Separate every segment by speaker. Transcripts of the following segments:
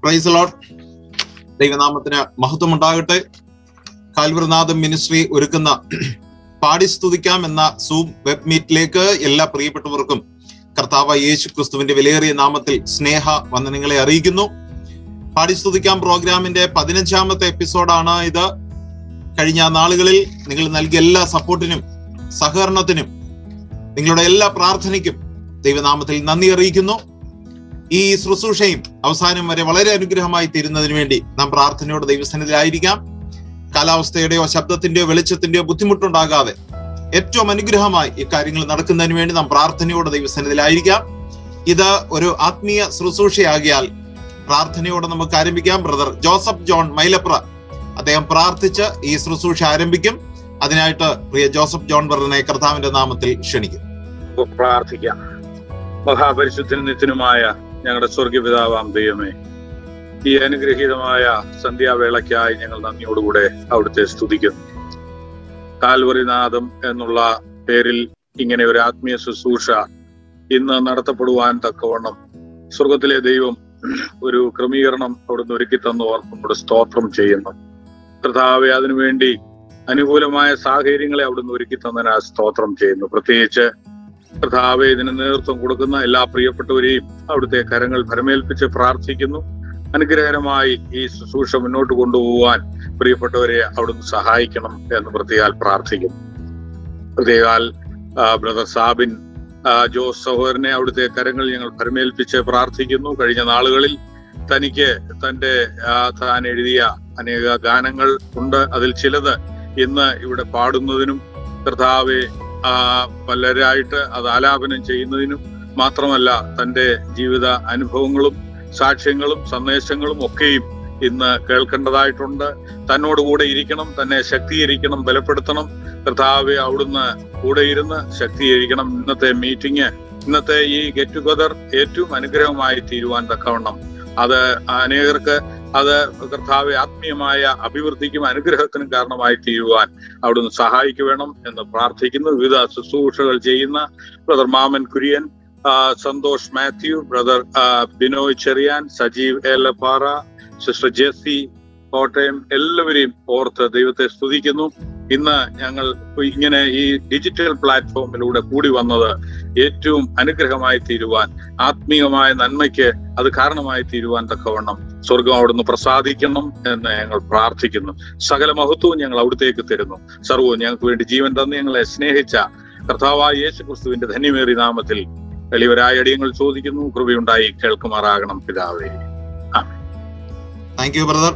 Speaker 1: Price load ദൈവനാമത്തിന് മഹത്വം ഉണ്ടാകട്ടെ കാൽവൃനാഥം മിനിസ്ട്രി ഒരുക്കുന്ന പാടി സ്തുതിക്കാം എന്ന സൂം വെബ് മീറ്റിലേക്ക് എല്ലാ പ്രിയപ്പെട്ടവർക്കും കർത്താവ് യേശു ക്രിസ്തുവിന്റെ വിലയേറിയ നാമത്തിൽ സ്നേഹ വന്ദനങ്ങളെ അറിയിക്കുന്നു പാടി സ്തുതിക്കാം പ്രോഗ്രാമിന്റെ പതിനഞ്ചാമത്തെ എപ്പിസോഡാണ് ഇത് കഴിഞ്ഞ നാളുകളിൽ നിങ്ങൾ നൽകിയ എല്ലാ സപ്പോർട്ടിനും സഹകരണത്തിനും നിങ്ങളുടെ എല്ലാ പ്രാർത്ഥനയ്ക്കും ദൈവനാമത്തിൽ നന്ദി അറിയിക്കുന്നു ഈ ശുശ്രൂഷയും അവസാനം വരെ വളരെ അനുഗ്രഹമായി തീരുന്നതിന് വേണ്ടി നാം പ്രാർത്ഥനയോടെ ദൈവസന്നിധിയിലായിരിക്കാം കാലാവസ്ഥയുടെയോ ശബ്ദത്തിന്റെയോ വെളിച്ചത്തിന്റെയോ ബുദ്ധിമുട്ടുണ്ടാകാതെ ഏറ്റവും അനുഗ്രഹമായി ഈ കാര്യങ്ങൾ നടക്കുന്നതിന് വേണ്ടി നാം പ്രാർത്ഥനയോടെ ദൈവസന്നിധിയിലായിരിക്കാം ഇത് ഒരു ആത്മീയ ശുശ്രൂഷയാകിയാൽ പ്രാർത്ഥനയോടെ നമുക്ക് ആരംഭിക്കാം ബ്രദർ ജോസഫ് ജോൺ മൈലപ്ര അദ്ദേഹം പ്രാർത്ഥിച്ച് ഈ ശുശ്രൂഷ ആരംഭിക്കും അതിനായിട്ട് പ്രിയ ജോസഫ് ജോൺ ബ്രദറിനെ കർത്താവിന്റെ നാമത്തിൽ ക്ഷണിക്കും
Speaker 2: നമുക്ക് പ്രാർത്ഥിക്കാം മഹാപരിശുദ്ധനും നിത്യനുമായ ഞങ്ങളുടെ സ്വർഗപിതാവാം ദൈവമേ ഈ അനുഗ്രഹീതമായ സന്ധ്യാവേളയ്ക്കായി ഞങ്ങൾ നന്ദിയോടുകൂടെ അവിടുത്തെ സ്തുതിക്കുന്നു കാൽവറിനാഥം എന്നുള്ള പേരിൽ ഇങ്ങനെ ഒരു ആത്മീയ ശുശ്രൂഷ ഇന്ന് നടത്തപ്പെടുവാൻ തക്കവണ്ണം സ്വർഗത്തിലെ ദൈവം ഒരു ക്രമീകരണം അവിടുന്ന് ഒരുക്കി തന്നു ഓർമ്മയുടെ സ്തോത്രം ചെയ്യുന്നു കർത്താവെ അതിനുവേണ്ടി അനുകൂലമായ സാഹചര്യങ്ങളെ അവിടുന്ന് ഒരുക്കി തന്നതിന് ആ സ്തോത്രം ചെയ്യുന്നു പ്രത്യേകിച്ച് കർത്താവെ ഇതിന് നേതൃത്വം കൊടുക്കുന്ന എല്ലാ പ്രിയപ്പെട്ടവരെയും അവിടുത്തെ കരങ്ങൾ ഭരമേൽപ്പിച്ച് പ്രാർത്ഥിക്കുന്നു അനുഗ്രഹകരമായി ഈ ശുശ്രൂഷ മുന്നോട്ട് കൊണ്ടുപോകാൻ പ്രിയപ്പെട്ടവരെ അവിടുന്ന് സഹായിക്കണം എന്ന് പ്രത്യേകാൽ പ്രാർത്ഥിക്കുന്നു പ്രത്യേകാൽ ബ്രദർ സാബിൻ ആ, ജോസ് സഹോദരനെ അവിടുത്തെ കരങ്ങൾ ഞങ്ങൾ ഭരമേൽപ്പിച്ച് പ്രാർത്ഥിക്കുന്നു കഴിഞ്ഞ നാളുകളിൽ തനിക്ക് തന്റെ ആ, താൻ എഴുതിയ അനേക ഗാനങ്ങൾ ഉണ്ട് അതിൽ ചിലത് ഇന്ന് ഇവിടെ പാടുന്നതിനും കർത്താവെ ആ, പലരായിട്ട് അത് ആലാപനം ചെയ്യുന്നതിനും മാത്രമല്ല തന്റെ ജീവിത അനുഭവങ്ങളും സാക്ഷ്യങ്ങളും സന്ദേശങ്ങളും ഒക്കെയും ഇന്ന് കേൾക്കേണ്ടതായിട്ടുണ്ട് തന്നോട് കൂടെ ഇരിക്കണം തന്നെ ശക്തീകരിക്കണം ബലപ്പെടുത്തണം കർത്താവെ അവിടുന്ന് കൂടെ ഇരുന്ന് ശക്തീകരിക്കണം ഇന്നത്തെ മീറ്റിംഗ് ഇന്നത്തെ ഈ ഗെറ്റ് ടുഗദർ ഏറ്റവും അനുഗ്രഹമായി തീരുവാൻ തക്കവണ്ണം അത് അനേകർക്ക് അത് കർത്താവെ ആത്മീയമായ അഭിവൃദ്ധിക്കും അനുഗ്രഹത്തിനും കാരണമായി തീരുവാൻ അവിടുന്ന് സഹായിക്കുവേണം എന്ന് പ്രാർത്ഥിക്കുന്നു വിവിധ ശുശ്രൂഷകൾ ചെയ്യുന്ന ബ്രദർ മാമൻ കുര്യൻ ആ, സന്തോഷ് മാത്യു ബ്രദർ ആ, ബിനോയ് ചെറിയാൻ സജീവ് ഏലപ്പാറ സിസ്റ്റർ ജെസ്സി കോട്ടയം എല്ലാവരെയും ഓർത്ത് ദൈവത്തെ സ്തുതിക്കുന്നു ഇന്ന് ഞങ്ങൾ ഇങ്ങനെ ഈ ഡിജിറ്റൽ പ്ലാറ്റ്ഫോമിലൂടെ കൂടി വന്നത് ഏറ്റവും അനുഗ്രഹമായി തീരുവാൻ ആത്മീയമായ നന്മയ്ക്ക് അത് കാരണമായി തീരുവാൻ തക്കവണ്ണം സ്വർഗം അവിടുന്ന് പ്രസാദിക്കണം എന്ന് ഞങ്ങൾ പ്രാർത്ഥിക്കുന്നു സകല മഹത്വവും ഞങ്ങൾ അവിടത്തേക്ക് തരുന്നു സർവവും ഞങ്ങൾക്ക് വേണ്ടി ജീവൻ തന്ന് ഞങ്ങളെ സ്നേഹിച്ച കർത്താവായ യേശു ക്രിസ്തുവിന്റെ ധന്യമേറിയ നാമത്തിൽ വലിയവരായ അടിയങ്ങൾ ചോദിക്കുന്നു കൃപയുണ്ടായി കേൾക്കുമാറാകണം പിതാവേ
Speaker 1: താങ്ക് യു ബ്രദർ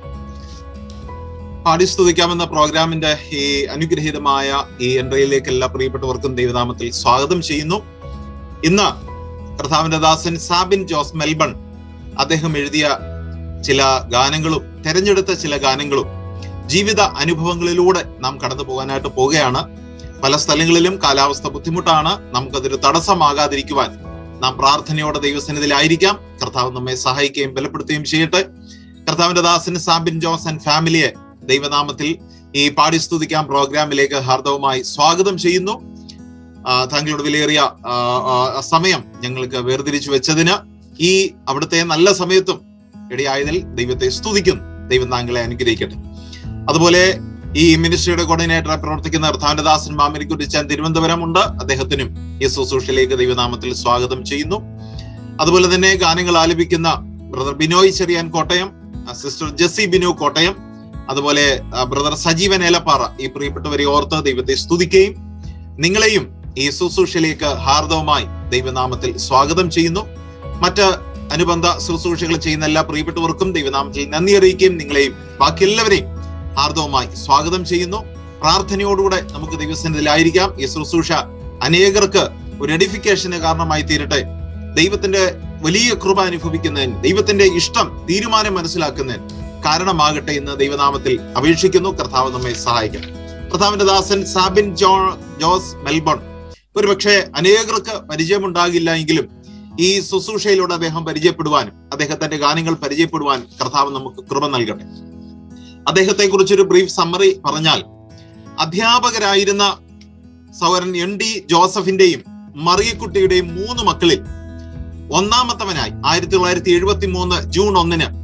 Speaker 1: പാടി സ്തുതിക്കാമെന്ന പ്രോഗ്രാമിന്റെ ഈ അനുഗ്രഹീതമായ ഈ എൻട്രിയിലേക്ക് എല്ലാ പ്രിയപ്പെട്ടവർക്കും ദൈവനാമത്തിൽ സ്വാഗതം ചെയ്യുന്നു ഇന്ന് കർത്താവിന്റെ ദാസൻ സാബിൻ ജോസ് മെൽബൺ അദ്ദേഹം എഴുതിയ ചില ഗാനങ്ങളും തെരഞ്ഞെടുത്ത ചില ഗാനങ്ങളും ജീവിത അനുഭവങ്ങളിലൂടെ നാം കടന്നു പോകാനായിട്ട് പോവുകയാണ് പല സ്ഥലങ്ങളിലും കാലാവസ്ഥ ബുദ്ധിമുട്ടാണ് നമുക്കതൊരു തടസ്സമാകാതിരിക്കുവാൻ നാം പ്രാർത്ഥനയോടെ ദൈവസന്നിധിയിലായിരിക്കാം കർത്താവ് നമ്മെ സഹായിക്കുകയും ബലപ്പെടുത്തുകയും ചെയ്യട്ടെ കർത്താവിന്റെ ദാസന് സാബിൻ ജോസ് ആൻഡ് ഫാമിലിയെ ദൈവനാമത്തിൽ ഈ പാടി സ്തുതിക്കാം പ്രോഗ്രാമിലേക്ക് ഹാർദവമായി സ്വാഗതം ചെയ്യുന്നു ആ, താങ്കളുടെ വിലയേറിയ ആ, ആ, സമയം ഞങ്ങൾക്ക് വേർതിരിച്ചു വെച്ചതിന് ഈ അവിടുത്തെ നല്ല സമയത്തും ഇടയായതിൽ ദൈവത്തെ സ്തുതിക്കുന്നു ദൈവം താങ്കളെ അനുഗ്രഹിക്കട്ടെ അതുപോലെ ഈ മിനിസ്ട്രിയുടെ കോർഡിനേറ്ററായി പ്രവർത്തിക്കുന്ന കർത്താവിന്റെ ദാസൻ മാമിനെ കുറിച്ച് തിരുവനന്തപുരം ഉണ്ട് അദ്ദേഹത്തിനും ഈ ശുശ്രൂഷയിലേക്ക് ദൈവനാമത്തിൽ സ്വാഗതം ചെയ്യുന്നു അതുപോലെ തന്നെ ഗാനങ്ങൾ ആലപിക്കുന്ന ബ്രദർ ബിനോയ് ചെറിയാൻ കോട്ടയം ആ, സിസ്റ്റർ ജെസ്സി ബിനു കോട്ടയം അതുപോലെ ആ, ബ്രദർ സജീവൻ ഏലപ്പാറ ഈ പ്രിയപ്പെട്ടവരെ ഓർത്ത് ദൈവത്തെ സ്തുതിക്കുകയും നിങ്ങളെയും ഈ ശുശ്രൂഷയിലേക്ക് ഹാർദവമായി ദൈവനാമത്തിൽ സ്വാഗതം ചെയ്യുന്നു മറ്റ് അനുബന്ധ ശുശ്രൂഷകൾ ചെയ്യുന്ന എല്ലാ പ്രിയപ്പെട്ടവർക്കും ദൈവനാമത്തിൽ നന്ദി അറിയിക്കുകയും നിങ്ങളെയും ബാക്കി എല്ലാവരെയും ഹാർദവമായി സ്വാഗതം ചെയ്യുന്നു പ്രാർത്ഥനയോടുകൂടെ നമുക്ക് ദൈവസന്നിധിയിലായിരിക്കാം ഈ ശുശ്രൂഷ അനേകർക്ക് ഒരു എഡിഫിക്കേഷന് കാരണമായി തീരട്ടെ ദൈവത്തിന്റെ വലിയ കൃപ അനുഭവിക്കുന്നതിന് ദൈവത്തിന്റെ ഇഷ്ടം തീരുമാനം മനസ്സിലാക്കുന്നതിന് കാരണമാകട്ടെ എന്ന് ദൈവനാമത്തിൽ അപേക്ഷിക്കുന്നു കർത്താവ് നമ്മെ സഹായിക്കണം കർത്താവിന്റെ ദാസൻ സാബിൻ ജോ ജോസ് മെൽബൺ ഒരുപക്ഷെ അനേകർക്ക് പരിചയമുണ്ടാകില്ല എങ്കിലും ഈ ശുശ്രൂഷയിലൂടെ അദ്ദേഹം പരിചയപ്പെടുവാനും അദ്ദേഹത്തിന്റെ ഗാനങ്ങൾ പരിചയപ്പെടുവാനും കർത്താവ് നമുക്ക് കൃപ നൽകട്ടെ അദ്ദേഹത്തെ കുറിച്ചൊരു ബ്രീഫ് സമ്മറി പറഞ്ഞാൽ അധ്യാപകരായിരുന്ന സൗരൻ എൻ ഡി ജോസഫിന്റെയും മറിയക്കുട്ടിയുടെയും മൂന്ന് മക്കളിൽ ഒന്നാമത്തവനായി ആയിരത്തി തൊള്ളായിരത്തി എഴുപത്തി മൂന്ന് ജൂൺ ഒന്നിന്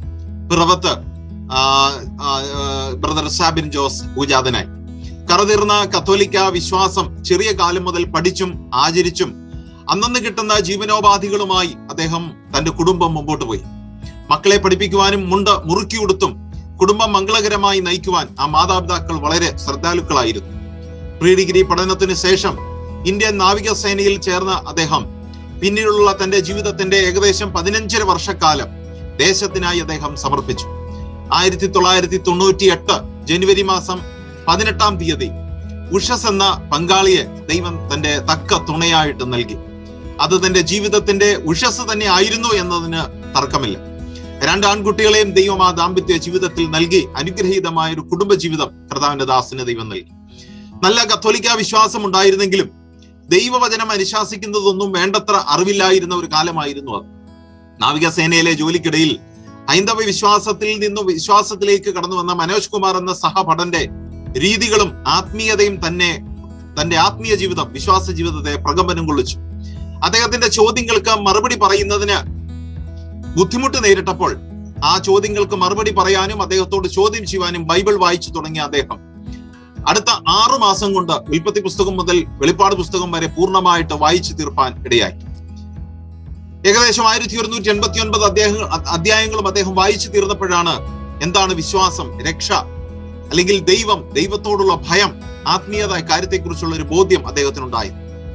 Speaker 1: പിറവത്ത് ആ, ആ, ആ, ബ്രദർ സാബിൻ ജോസ് പൂജാതനായി കറതീർന്ന കത്തോലിക്ക വിശ്വാസം ചെറിയ കാലം മുതൽ പഠിച്ചും ആചരിച്ചും അന്നന്ന് കിട്ടുന്ന ജീവനോപാധികളുമായി അദ്ദേഹം തന്റെ കുടുംബം മുമ്പോട്ട് പോയി മക്കളെ പഠിപ്പിക്കുവാനും മുണ്ട് മുറുക്കി ഉടുത്തും കുടുംബം മംഗളകരമായി നയിക്കുവാൻ ആ മാതാപിതാക്കൾ വളരെ ശ്രദ്ധാലുക്കളായിരുന്നു പ്രീ ഡിഗ്രി പഠനത്തിന് ശേഷം ഇന്ത്യൻ നാവികസേനയിൽ ചേർന്ന അദ്ദേഹം പിന്നീടുള്ള തന്റെ ജീവിതത്തിന്റെ ഏകദേശം പതിനഞ്ചര വർഷക്കാലം ദേശത്തിനായി അദ്ദേഹം സമർപ്പിച്ചു ആയിരത്തി തൊള്ളായിരത്തി തൊണ്ണൂറ്റി എട്ട് ജനുവരി മാസം പതിനെട്ടാം തീയതി ഉഷസ് എന്ന പങ്കാളിയെ ദൈവം തന്റെ തക്ക തുണയായിട്ട് നൽകി അത് തന്റെ ജീവിതത്തിന്റെ ഉഷസ് തന്നെ ആയിരുന്നു എന്നതിന് തർക്കമില്ല രണ്ട് ആൺകുട്ടികളെയും ദൈവം ആ ദാമ്പത്യ ജീവിതത്തിൽ നൽകി അനുഗ്രഹീതമായ ഒരു കുടുംബ ജീവിതം കർത്താവിന്റെ ദാസിന് ദൈവം നൽകി നല്ല കത്തോലിക്ക വിശ്വാസം ഉണ്ടായിരുന്നെങ്കിലും ദൈവവചനം അനുശാസിക്കുന്നതൊന്നും വേണ്ടത്ര അറിവില്ലായിരുന്ന ഒരു കാലമായിരുന്നു അത് നാവികസേനയിലെ ജോലിക്കിടയിൽ ഹൈന്ദവ വിശ്വാസത്തിൽ നിന്നും വിശ്വാസത്തിലേക്ക് കടന്നു വന്ന മനോജ് കുമാർ എന്ന സഹപഠന്റെ രീതികളും ആത്മീയതയും തന്നെ തന്റെ ആത്മീയ ജീവിതം വിശ്വാസ ജീവിതത്തെ പ്രകമ്പനം കൊള്ളിച്ചു അദ്ദേഹത്തിന്റെ ചോദ്യങ്ങൾക്ക് മറുപടി പറയുന്നതിന് ബുദ്ധിമുട്ട് നേരിട്ടപ്പോൾ ആ ചോദ്യങ്ങൾക്ക് മറുപടി പറയാനും അദ്ദേഹത്തോട് ചോദ്യം ചെയ്യുവാനും ബൈബിൾ വായിച്ചു തുടങ്ങിയ അദ്ദേഹം അടുത്ത ആറു മാസം കൊണ്ട് ഉൽപ്പത്തി പുസ്തകം മുതൽ വെളിപ്പാട് പുസ്തകം വരെ പൂർണ്ണമായിട്ട് വായിച്ചു തീർപ്പാൻ ഇടയായി ഏകദേശം ആയിരത്തി ഒരുന്നൂറ്റി എൺപത്തി ഒൻപത് അദ്ദേഹം അധ്യായങ്ങളും അദ്ദേഹം വായിച്ചു തീർന്നപ്പോഴാണ് എന്താണ് വിശ്വാസം രക്ഷ അല്ലെങ്കിൽ ദൈവം ദൈവത്തോടുള്ള ഭയം ആത്മീയത കാര്യത്തെക്കുറിച്ചുള്ള ഒരു ബോധ്യം അദ്ദേഹത്തിനുണ്ടായി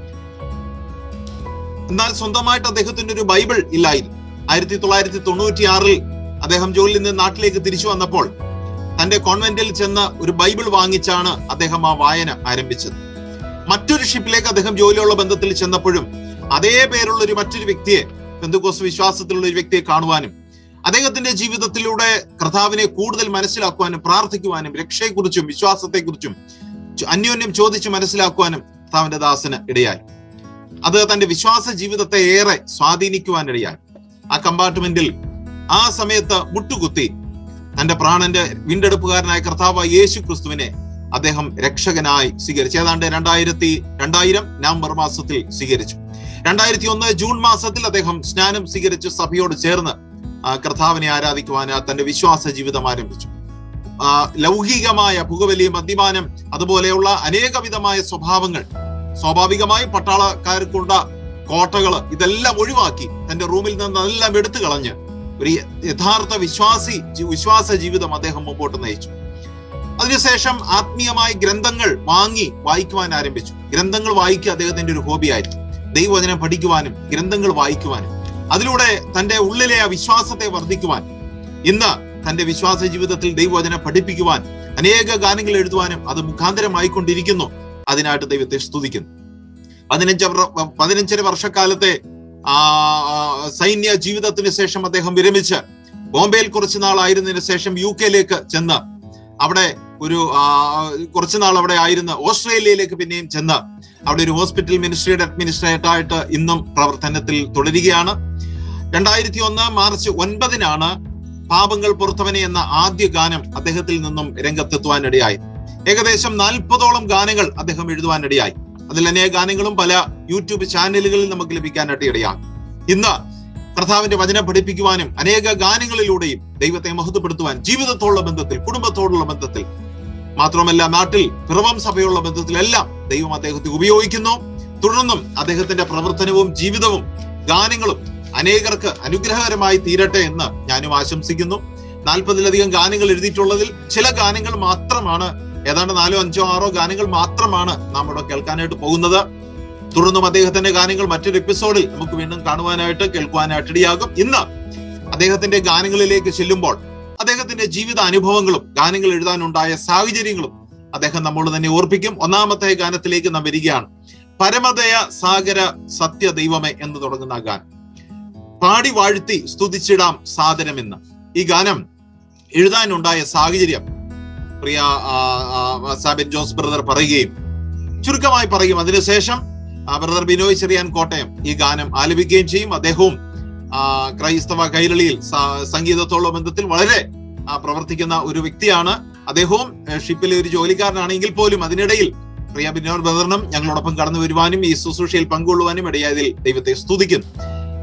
Speaker 1: എന്നാൽ സ്വന്തമായിട്ട് അദ്ദേഹത്തിന് ഒരു ബൈബിൾ ഇല്ലായിരുന്നു ആയിരത്തി തൊള്ളായിരത്തി തൊണ്ണൂറ്റി ആറിൽ അദ്ദേഹം ജോലിയിൽ നിന്ന് നാട്ടിലേക്ക് തിരിച്ചു വന്നപ്പോൾ തന്റെ കോൺവെന്റിൽ ചെന്ന് ഒരു ബൈബിൾ വാങ്ങിച്ചാണ് അദ്ദേഹം ആ വായന ആരംഭിച്ചത് മറ്റൊരു ഷിപ്പിലേക്ക് അദ്ദേഹം ജോലിയുള്ള ബന്ധത്തിൽ ചെന്നപ്പോഴും അതേ പേരുള്ള ഒരു മറ്റൊരു വ്യക്തിയെ പെന്തുകോസ് വിശ്വാസത്തിലുള്ള ഒരു വ്യക്തിയെ കാണുവാനും അദ്ദേഹത്തിന്റെ ജീവിതത്തിലൂടെ കർത്താവിനെ കൂടുതൽ മനസ്സിലാക്കുവാനും പ്രാർത്ഥിക്കുവാനും രക്ഷയെക്കുറിച്ചും വിശ്വാസത്തെക്കുറിച്ചും ചു- അന്യോന്യം ചോദിച്ച് മനസ്സിലാക്കുവാനും കർത്താവിന്റെ ദാസന് ഇടയായി അത് തന്റെ വിശ്വാസ ജീവിതത്തെ ഏറെ സ്വാധീനിക്കുവാൻ ഇടയായി ആ കമ്പാർട്ട്മെന്റിൽ ആ സമയത്ത് മുട്ടുകുത്തി തന്റെ പ്രാണന്റെ വീണ്ടെടുപ്പുകാരനായ കർത്താവ് യേശു ക്രിസ്തുവിനെ അദ്ദേഹം രക്ഷകനായി സ്വീകരിച്ചു ഏതാണ്ട് രണ്ടായിരത്തി രണ്ടായിരം നവംബർ മാസത്തിൽ സ്വീകരിച്ചു രണ്ടായിരത്തി ഒന്ന് ജൂൺ മാസത്തിൽ അദ്ദേഹം സ്നാനം സ്വീകരിച്ച് സഭയോട് ചേർന്ന് ആ, കർത്താവിനെ ആരാധിക്കുവാൻ ആ തന്റെ വിശ്വാസ ജീവിതം ആരംഭിച്ചു ആ, ലൗകികമായ പുകവലി മദ്യപാനം അതുപോലെയുള്ള അനേകവിധമായ സ്വഭാവങ്ങൾ സ്വാഭാവികമായി പട്ടാളക്കാർക്കുള്ള കോട്ടകള് ഇതെല്ലാം ഒഴിവാക്കി തന്റെ റൂമിൽ നിന്ന് അതെല്ലാം എടുത്തു കളഞ്ഞ് ഒരു യഥാർത്ഥ വിശ്വാസി ജി- വിശ്വാസ ജീവിതം അദ്ദേഹം മുമ്പോട്ട് നയിച്ചു അതിനുശേഷം ആത്മീയമായ ഗ്രന്ഥങ്ങൾ വാങ്ങി വായിക്കുവാൻ ആരംഭിച്ചു ഗ്രന്ഥങ്ങൾ വായിക്കുക അദ്ദേഹത്തിന്റെ ഒരു ഹോബിയായിരുന്നു ദൈവവചനം പഠിക്കുവാനും ഗ്രന്ഥങ്ങൾ വായിക്കുവാനും അതിലൂടെ തന്റെ ഉള്ളിലെ ആ വിശ്വാസത്തെ വർദ്ധിക്കുവാൻ ഇന്ന് തന്റെ വിശ്വാസ ജീവിതത്തിൽ ദൈവവചനം പഠിപ്പിക്കുവാൻ അനേക ഗാനങ്ങൾ എഴുതുവാനും അത് മുഖാന്തരമായിക്കൊണ്ടിരിക്കുന്നു അതിനായിട്ട് ദൈവത്തെ സ്തുതിക്കുന്നു പതിനഞ്ച് വർ- പതിനഞ്ചര വർഷക്കാലത്തെ ആ ആ, സൈന്യ ജീവിതത്തിന് ശേഷം അദ്ദേഹം വിരമിച്ച് ബോംബെയിൽ കുറച്ചു നാളായിരുന്നതിന് ശേഷം യു കെയിലേക്ക് ചെന്ന് അവിടെ ഒരു ആ, കുറച്ചു നാൾ അവിടെ ആയിരുന്ന് ഓസ്ട്രേലിയയിലേക്ക് പിന്നെയും ചെന്ന് അവിടെ ഒരു ഹോസ്പിറ്റൽ മിനിസ്ട്രിയുടെ അഡ്മിനിസ്ട്രേറ്റർ ആയിട്ട് ഇന്നും പ്രവർത്തനത്തിൽ തുടരുകയാണ് രണ്ടായിരത്തി ഒന്ന് മാർച്ച് ഒൻപതിനാണ് പാപങ്ങൾ പുറത്തവനെ എന്ന ആദ്യ ഗാനം അദ്ദേഹത്തിൽ നിന്നും രംഗത്തെത്തുവാനിടയായി ഏകദേശം നാൽപ്പതോളം ഗാനങ്ങൾ അദ്ദേഹം എഴുതുവാനിടയായി അതിൽ അനേക ഗാനങ്ങളും പല യൂട്യൂബ് ചാനലുകളിൽ നമുക്ക് ലഭിക്കാനായിട്ട് ഇടയാണ് ഇന്ന് കർത്താവിന്റെ വചനം പഠിപ്പിക്കുവാനും അനേക ഗാനങ്ങളിലൂടെയും ദൈവത്തെ മഹത്വപ്പെടുത്തുവാൻ ജീവിതത്തോടുള്ള ബന്ധത്തിൽ കുടുംബത്തോടുള്ള ബന്ധത്തിൽ മാത്രമല്ല നാട്ടിൽ പിറവം സഭയുള്ള ബന്ധത്തിലെല്ലാം ദൈവം അദ്ദേഹത്തെ ഉപയോഗിക്കുന്നു തുടർന്നും അദ്ദേഹത്തിന്റെ പ്രവർത്തനവും ജീവിതവും ഗാനങ്ങളും അനേകർക്ക് അനുഗ്രഹകരമായി തീരട്ടെ എന്ന് ഞാനും ആശംസിക്കുന്നു നാൽപ്പതിലധികം ഗാനങ്ങൾ എഴുതിയിട്ടുള്ളതിൽ ചില ഗാനങ്ങൾ മാത്രമാണ് ഏതാണ്ട് നാലോ അഞ്ചോ ആറോ ഗാനങ്ങൾ മാത്രമാണ് നാം ഇവിടെ കേൾക്കാനായിട്ട് പോകുന്നത് തുടർന്നും അദ്ദേഹത്തിന്റെ ഗാനങ്ങൾ മറ്റൊരു എപ്പിസോഡിൽ നമുക്ക് വീണ്ടും കാണുവാനായിട്ട് കേൾക്കുവാനായിട്ട് ഇടയാകും ഇന്ന് അദ്ദേഹത്തിന്റെ ഗാനങ്ങളിലേക്ക് ചെല്ലുമ്പോൾ അദ്ദേഹത്തിന്റെ ജീവിത അനുഭവങ്ങളും ഗാനങ്ങൾ എഴുതാനുണ്ടായ സാഹചര്യങ്ങളും അദ്ദേഹം നമ്മോട് തന്നെ ഓർപ്പിക്കും ഒന്നാമത്തെ ഗാനത്തിലേക്ക് നാം വരികയാണ് പരമദയ സാഗര സത്യ ദൈവമേ എന്ന് തുടങ്ങുന്ന ആ ഗാനം പാടി വാഴ്ത്തി സ്തുതിച്ചിടാം സാദരമെന്ന് ഈ ഗാനം എഴുതാനുണ്ടായ സാഹചര്യം പ്രിയ ആ, ആ, സാബിൻ ജോസ് ബ്രദർ പറയുകയും ചുരുക്കമായി പറയും അതിനുശേഷം ആ, ബ്രദർ ബിനോയ് ചെറിയാൻ കോട്ടയം ഈ ഗാനം ആലപിക്കുകയും ചെയ്യും അദ്ദേഹവും ആ, ക്രൈസ്തവ കൈരളിയിൽ സ- സംഗീതത്തോടുള്ള ബന്ധത്തിൽ വളരെ ആ, പ്രവർത്തിക്കുന്ന ഒരു വ്യക്തിയാണ് അദ്ദേഹവും ഏ, ഷിപ്പിലെ ഒരു ജോലിക്കാരനാണെങ്കിൽ പോലും അതിനിടയിൽ പ്രിയ ബിനോയ് ബ്രദറിനും ഞങ്ങളോടൊപ്പം കടന്നു വരുവാനും ഈ ശുശ്രൂഷയിൽ പങ്കുകൊള്ളുവാനും ഇടയായതിൽ ദൈവത്തെ സ്തുതിക്കുന്നു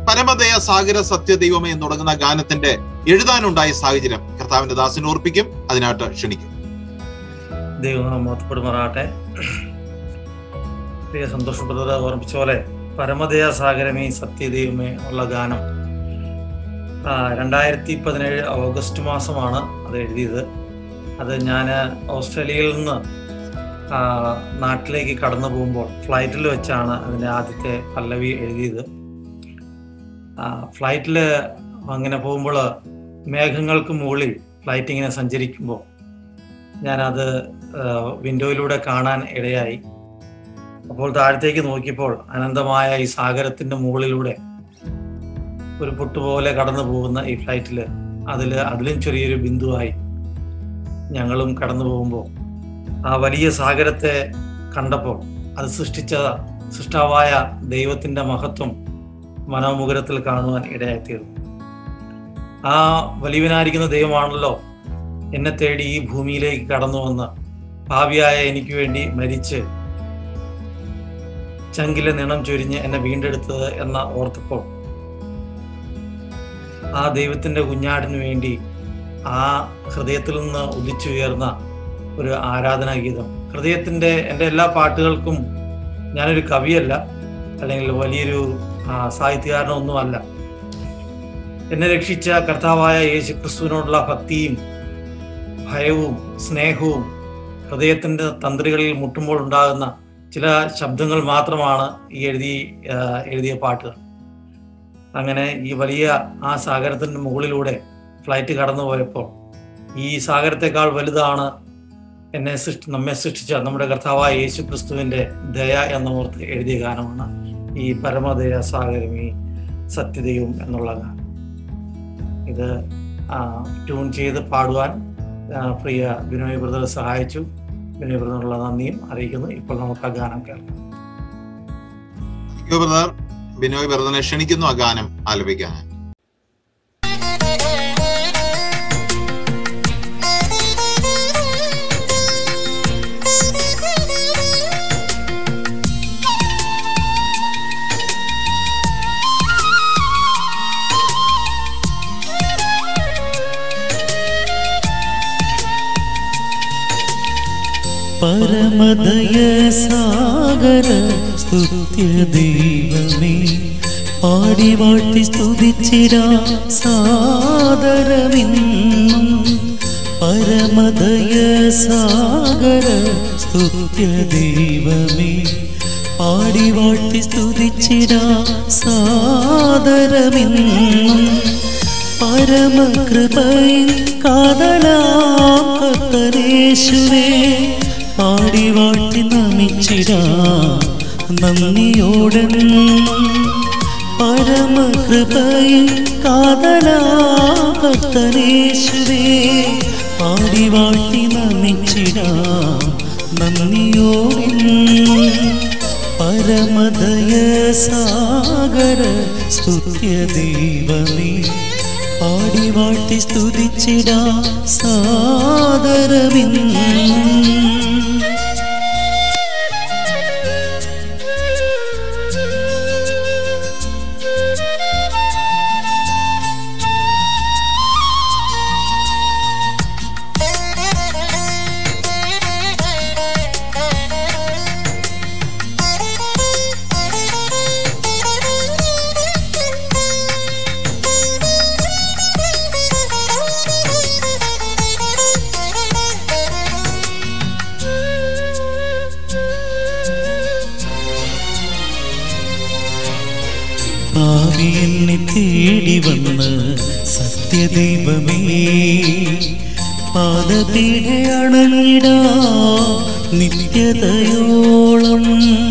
Speaker 1: പരമദയ സാഗര സത്യദൈവമേ എന്ന് തുടങ്ങുന്ന ഗാനത്തിന്റെ എഴുതാനുണ്ടായ സാഹചര്യം കർത്താവിന്റെ ദാസനെ ഓർപ്പിക്കും അതിനായിട്ട് ക്ഷണിക്കും
Speaker 3: ദൈവനാമം മഹത്വപ്പെടുമാറാട്ടെ പ്രിയ സന്തോഷപ്രദത ഓർമ്മിച്ച പോലെ പരമദയ സാഗരമേ സത്യദൈവമേ ഉള്ള ഗാനം ആ, രണ്ടായിരത്തി പതിനേഴ് ഓഗസ്റ്റ് മാസമാണ് അത് എഴുതിയത് അത് ഞാൻ ഓസ്ട്രേലിയയിൽ നിന്ന് ആ, നാട്ടിലേക്ക് കടന്നു പോകുമ്പോൾ ഫ്ലൈറ്റിൽ വെച്ചാണ് അതിൻ്റെ ആദ്യത്തെ പല്ലവി എഴുതിയത് ഫ്ലൈറ്റിൽ അങ്ങനെ പോകുമ്പോൾ മേഘങ്ങൾക്ക് മുകളിൽ ഫ്ലൈറ്റ് ഇങ്ങനെ സഞ്ചരിക്കുമ്പോൾ ഞാനത് വിൻഡോയിലൂടെ കാണാൻ ഇടയായി അപ്പോൾ താഴത്തേക്ക് നോക്കിയപ്പോൾ അനന്തമായ ഈ സാഗരത്തിന്റെ മുകളിലൂടെ ഒരു പൊട്ടുപോലെ കടന്നു പോകുന്ന ഈ ഫ്ലൈറ്റിൽ അതിൽ അതിലും ചെറിയൊരു ബിന്ദുവായി ഞങ്ങളും കടന്നു പോകുമ്പോൾ ആ വലിയ സാഗരത്തെ കണ്ടപ്പോൾ അത് സൃഷ്ടിച്ച സൃഷ്ടാവായ ദൈവത്തിന്റെ മഹത്വം മനോമുഖരത്തിൽ കാണുവാൻ ഇടയായിത്തീർന്നു ആ വലിയവനായിരിക്കുന്ന ദൈവമാണല്ലോ എന്നെ തേടി ഈ ഭൂമിയിലേക്ക് കടന്നു വന്ന് ഭാവിയായ എനിക്ക് വേണ്ടി മരിച്ച് ചങ്കിലെ നിണം ചൊരിഞ്ഞ് എന്നെ വീണ്ടെടുത്തത് എന്ന ഓർത്തപ്പോൾ ആ ദൈവത്തിന്റെ കുഞ്ഞാടിന് വേണ്ടി ആ ഹൃദയത്തിൽ നിന്ന് ഉദിച്ചുയർന്ന ഒരു ആരാധനാ ഗീതം ഹൃദയത്തിന്റെ എൻ്റെ എല്ലാ പാട്ടുകൾക്കും ഞാനൊരു കവിയല്ല അല്ലെങ്കിൽ വലിയൊരു ആ, സാഹിത്യകാരനൊന്നുമല്ല എന്നെ രക്ഷിച്ച കർത്താവായ യേശു ക്രിസ്തുവിനോടുള്ള ഭക്തിയും ഭയവും സ്നേഹവും ഹൃദയത്തിന്റെ തന്ത്രികളിൽ മുട്ടുമ്പോൾ ഉണ്ടാകുന്ന ചില ശബ്ദങ്ങൾ മാത്രമാണ് ഈ എഴുതി ആ, എഴുതിയ പാട്ടുകൾ അങ്ങനെ ഈ വലിയ ആ സാഗരത്തിന്റെ മുകളിലൂടെ ഫ്ലൈറ്റ് കടന്നു പോയപ്പോൾ ഈ സാഗരത്തെക്കാൾ വലുതാണ് എന്നെ സൃഷ്ടി നമ്മെ സൃഷ്ടിച്ച നമ്മുടെ കർത്താവായ യേശു ക്രിസ്തുവിന്റെ ദയ എന്ന ഓർത്ത് എഴുതിയ ഗാനമാണ് ഈ പരമദയ സാഗരമീ സത്യതയും എന്നുള്ള ഗാനം ഇത് ആ, ട്യൂൺ ചെയ്ത് പാടുവാൻ ആ, പ്രിയ ബിനോയ് ബ്രദർ സഹായിച്ചു ബിനോയ് ബ്രദറിനുള്ള നന്ദിയും അറിയിക്കുന്നു ഇപ്പോൾ നമുക്ക് ആ ഗാനം കേൾക്കാം
Speaker 1: യോ ബ്രദർ ബിനോയ് ബ്രദറിനെ ക്ഷണിക്കുന്നു ആ ഗാനം ആലപിക്കാൻ
Speaker 4: പരമദയ സാഗര സ്തുത്യ ദൈവമേ പാടി വാഴ്ത്തി സ്തുതിച്ചിരാ സാദരമിന്നും പരമദയ സാഗര സ്തുത്യ ദൈവമേ പാടി വാഴ്ത്തി സ്തുതിച്ചിരാ സാദരമിന്നും പരമകൃപയിൽ കാതലാം കർത്തരേശുവേ പാടി വാട്ടി നമിച്ചിടാ നന്ദിയോടെന്നും പരമകൃപയിൽ കാതലാം കർത്തരേശുവേ പാടി വാട്ടി നമിച്ചിടാ നന്ദിയോടെന്നും പരമദയ സാഗര സ്തുത്യ ദൈവമേ പാടി വാട്ടി സ്തുതിച്ചിടാ സാദരവിന്നും ഭാവി എന്നെ തേടി വന്ന് സത്യദൈവമേ പാദപീഠ അണഞ്ഞിടാ നിത്യതയോളം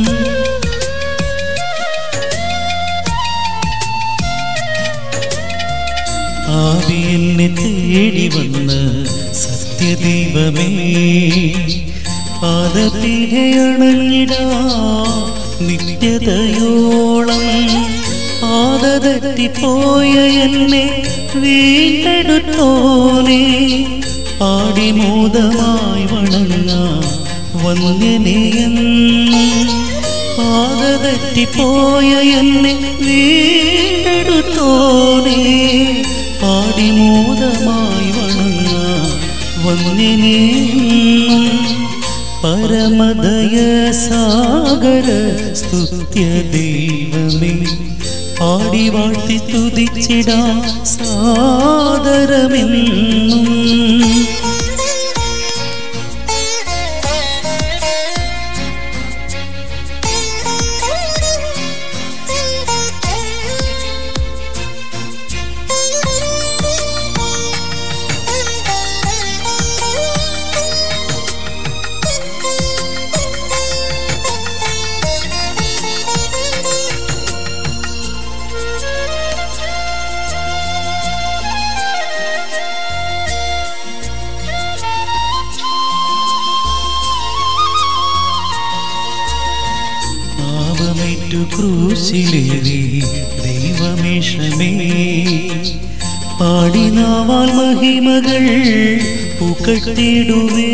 Speaker 4: ഭാവി എന്നെ തേടി വന്ന് സത്യദൈവമേ പാദപീഠ അണഞ്ഞിടാ നിത്യതയോളം പാതതെറ്റിപ്പോയ എന്നെ വീണ്ടെടുത്തോനെ പാടിമോദമായി വണങ്ങ വന്യനെയൻ പാത പാതതെറ്റിപ്പോയ എന്നെ വീണ്ടെടുത്തോനേ പാടിമോദമായി വണങ്ങ വന്നിനേന്നും പരമദയ സാഗര സ്തുത്യ ദൈവമേ പാടി വാഴ്ത്തി സ്തുതിച്ചിടാ സാദരമെന്നും പാപമേറ്റു ക്രൂശിലേറി ദൈവമേഷമേ പാടിനാവാൽ മഹിമകൾ പുകട്ടിടുവേ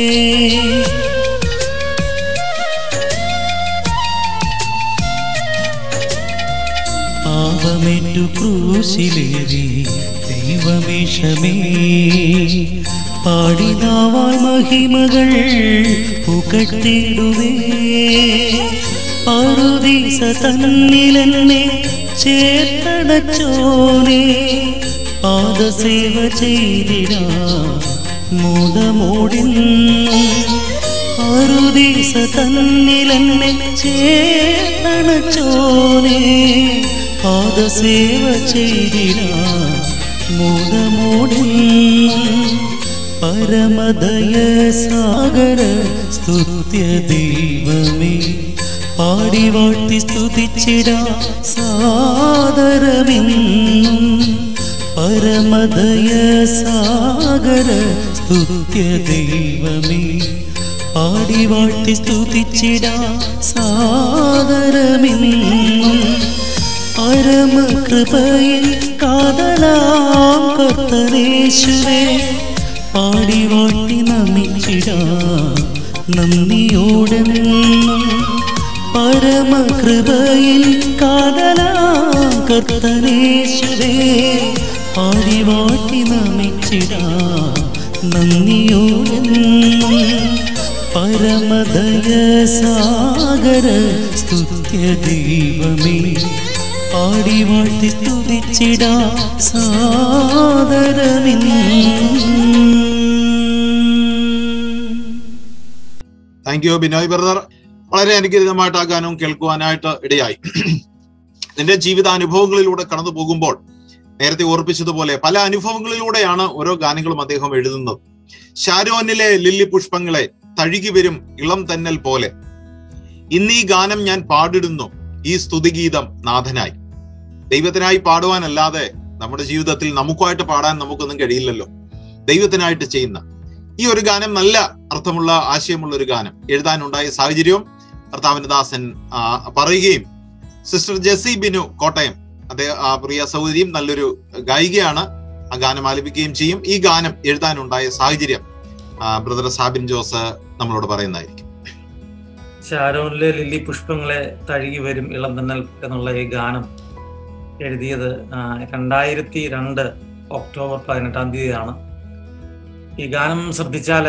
Speaker 4: പാപമേറ്റു ക്രൂശിലേറി ദൈവമേഷമേ പാടിനാവാൽ മഹിമകൾ പുകട്ടിടുവേ പറുദീസ തന്നിലെന്നെ ചേർത്തടച്ചോനെ പാദസേവ ചെയ്തിടാ മുതമോടിന്നും പറുദീസ തന്നിലെന്നെ ചേർത്തണച്ചോനെ പാദസേവ ചെയ്തിടാ മുതമോടിന്നും പരമദയ സാഗര സ്തുത്യ ദൈവമേ പാടി വാഴ്ത്തി സ്തുതിച്ചിടാ സാദരമെന്നും പരമദയ സാഗര സ്തുത്യ ദൈവമേ പാടി വാഴ്ത്തി സ്തുതിച്ചിടാ സാദരമെന്നും പരമകൃപയിൽ കാതലാം കർത്തനേശ്വരേ പാടി വാട്ടി നമിച്ചിടാ നന്ദിയോടെന്നും പരമകൃപയിൽ കാതലാം കർത്തനേശ്വരേ പാടി വാട്ടി നമിച്ചിടാ നന്ദിയോടെന്നും പരമദയ സാഗര സ്തുത്യ ദൈവമേ പാടി വാഴ്ത്തി സ്തുതിച്ചിടാ സാദരമിന്നും
Speaker 1: താങ്ക് യു ബിനോയ് ബ്രദർ വളരെ അനുഗ്രഹീതമായിട്ട് ആ ഗാനവും കേൾക്കുവാനായിട്ട് ഇടയായി നിന്റെ ജീവിതാനുഭവങ്ങളിലൂടെ കടന്നു പോകുമ്പോൾ നേരത്തെ ഓർപ്പിച്ചതുപോലെ പല അനുഭവങ്ങളിലൂടെയാണ് ഓരോ ഗാനങ്ങളും അദ്ദേഹം എഴുതുന്നത് ഷാരോനിലെ ലില്ലി പുഷ്പങ്ങളെ തഴുകി വരും ഇളം തന്നൽ പോലെ ഇന്ന് ഈ ഗാനം ഞാൻ പാടിടുന്നു ഈ സ്തുതിഗീതം നാഥനായി ദൈവത്തിനായി പാടുവാനല്ലാതെ നമ്മുടെ ജീവിതത്തിൽ നമുക്കുമായിട്ട് പാടാൻ നമുക്കൊന്നും കഴിയില്ലല്ലോ ദൈവത്തിനായിട്ട് ചെയ്യുന്ന ഈ ഒരു ഗാനം നല്ല അർത്ഥമുള്ള ആശയമുള്ള ഒരു ഗാനം എഴുതാനുണ്ടായ സാഹചര്യവും കർത്താവിന്റെ ദാസൻ ആ, പറയുകയും സിസ്റ്റർ ജെസി ബിനു കോട്ടയം അദ്ദേഹം ആ പ്രിയ സഹോദരിയും നല്ലൊരു ഗായികയാണ് ആ ഗാനം ആലപിക്കുകയും ചെയ്യും ഈ ഗാനം എഴുതാനുണ്ടായ സാഹചര്യം ആ, ബ്രദർ സാബിൻ ജോസ് നമ്മളോട് പറയുന്നതായിരിക്കും
Speaker 3: ഷാരോനിലെ ലില്ലി പുഷ്പങ്ങളെ തഴുകി വരും ഇളം തന്നൽ എന്നുള്ള ഈ ഗാനം എഴുതിയത് ആ, രണ്ടായിരത്തി രണ്ട് ഒക്ടോബർ പതിനെട്ടാം തീയതിയാണ് ഈ ഗാനം ശ്രദ്ധിച്ചാൽ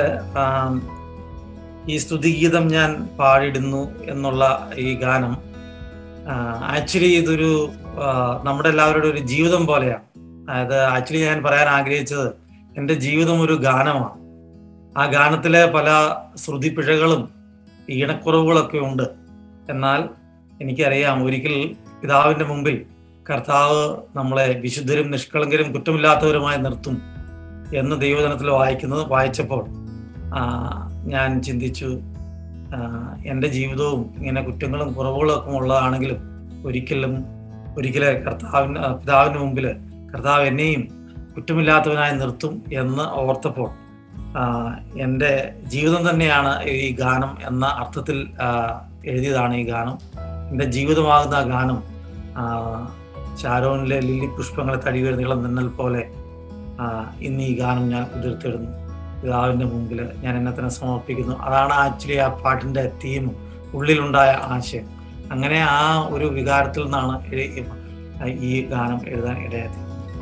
Speaker 3: ഈ സ്തുതിഗീതം ഞാൻ പാടിടുന്നു എന്നുള്ള ഈ ഗാനം ആക്ച്വലി ഇതൊരു ആ, നമ്മുടെ എല്ലാവരുടെ ഒരു ജീവിതം പോലെയാണ് അതായത് ആക്ച്വലി ഞാൻ പറയാൻ ആഗ്രഹിച്ചത് എൻ്റെ ജീവിതം ഒരു ഗാനമാണ് ആ ഗാനത്തിലെ പല ശ്രുതിപ്പിഴകളും ഈണക്കുറവുകളൊക്കെ ഉണ്ട് എന്നാൽ എനിക്കറിയാം ഒരിക്കൽ പിതാവിന്റെ മുമ്പിൽ കർത്താവ് നമ്മളെ വിശുദ്ധരും നിഷ്കളങ്കരും കുറ്റമില്ലാത്തവരുമായി നിർത്തും എന്ന് ദൈവജനത്തിൽ വായിക്കുന്നത് വായിച്ചപ്പോൾ ആ, ഞാൻ ചിന്തിച്ചു ആ, എൻ്റെ ജീവിതവും ഇങ്ങനെ കുറ്റങ്ങളും കുറവുകളും ഒക്കെ ഉള്ളതാണെങ്കിലും ഒരിക്കലും ഒരിക്കലെ കർത്താവിന് ആ, പിതാവിന് മുമ്പിൽ കർത്താവ് എന്നെയും കുറ്റമില്ലാത്തവനായി നിർത്തും എന്ന് ഓർത്തപ്പോൾ ആ, എൻ്റെ ജീവിതം തന്നെയാണ് ഈ ഗാനം എന്ന അർത്ഥത്തിൽ ആ, എഴുതിയതാണ് ഈ ഗാനം എൻ്റെ ജീവിതമാകുന്ന ആ ഗാനം ആ, ഷാരോനിലെ ലില്ലി പുഷ്പങ്ങളെ തടിവരുന്ന നീളം നിന്നൽ പോലെ ആ, ഇന്ന് ഈ ഗാനം ഞാൻ ഉതിർത്തിടുന്നു പിതാവിൻ്റെ മുമ്പിൽ ഞാൻ എന്നെ തന്നെ സമർപ്പിക്കുന്നു അതാണ് ആക്ച്വലി ആ പാട്ടിൻ്റെ തീം ഉള്ളിലുണ്ടായ ആശയം അങ്ങനെ ആ ഒരു വികാരത്തിൽ നിന്നാണ് ഈ- ഈ ഗാനം എഴുതാൻ ഇടയായത്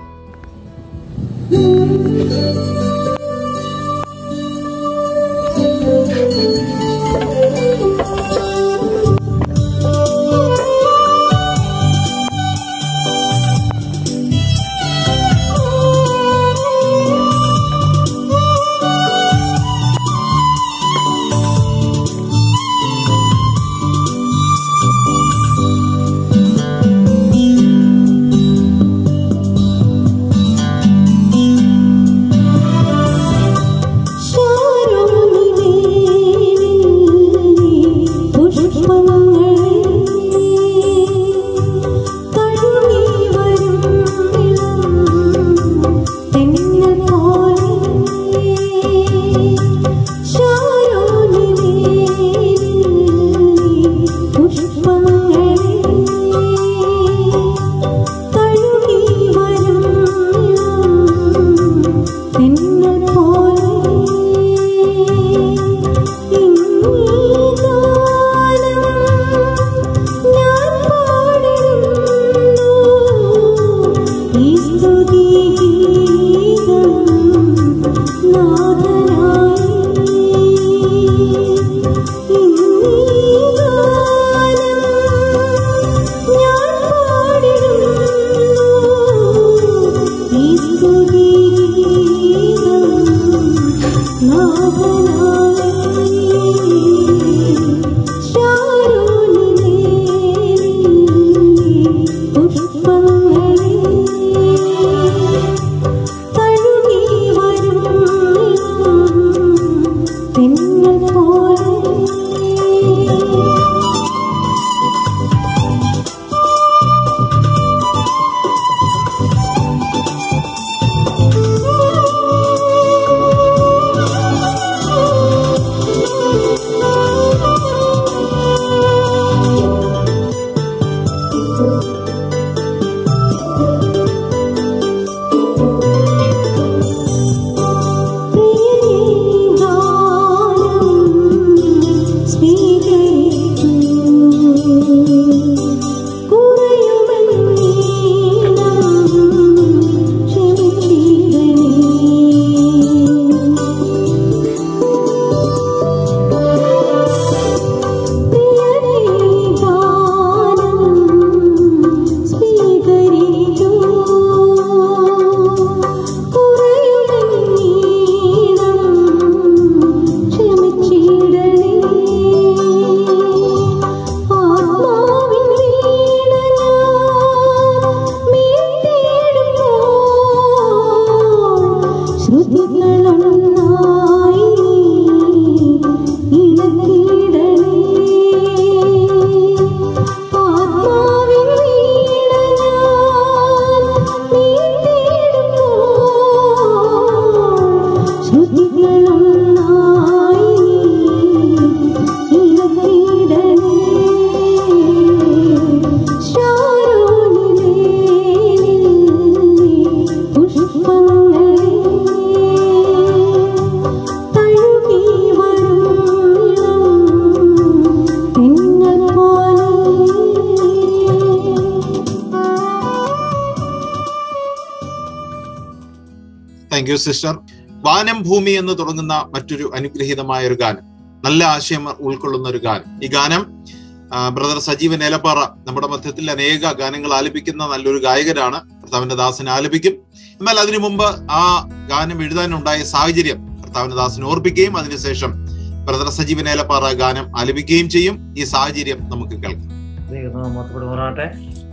Speaker 1: താങ്ക് യു സിസ്റ്റർ വാനം ഭൂമി എന്ന് തുടങ്ങുന്ന മറ്റൊരു അനുഗ്രഹീതമായ ഒരു ഗാനം നല്ല ആശയം ഉൾക്കൊള്ളുന്ന ഒരു ഗാനം ഈ ഗാനം ബ്രദർ സജീവൻ ഏലപ്പാറ നമ്മുടെ മധ്യത്തിൽ അനേക ഗാനങ്ങൾ ആലപിക്കുന്ന നല്ലൊരു ഗായകരാണ് കർത്താവിന്റെ ദാസൻ ആലപിക്കും എന്നാൽ അതിനു മുമ്പ് ആ ഗാനം എഴുതാനുണ്ടായ സാഹചര്യം കർത്താവിന്റെ ദാസൻ ഓർപ്പിക്കുകയും അതിനുശേഷം ബ്രദർ സജീവൻ ഏലപ്പാറ ഗാനം ആലപിക്കുകയും ചെയ്യും ഈ സാഹചര്യം നമുക്ക് കേൾക്കാം
Speaker 3: മഹത്വപ്പെടുമാറാട്ടെ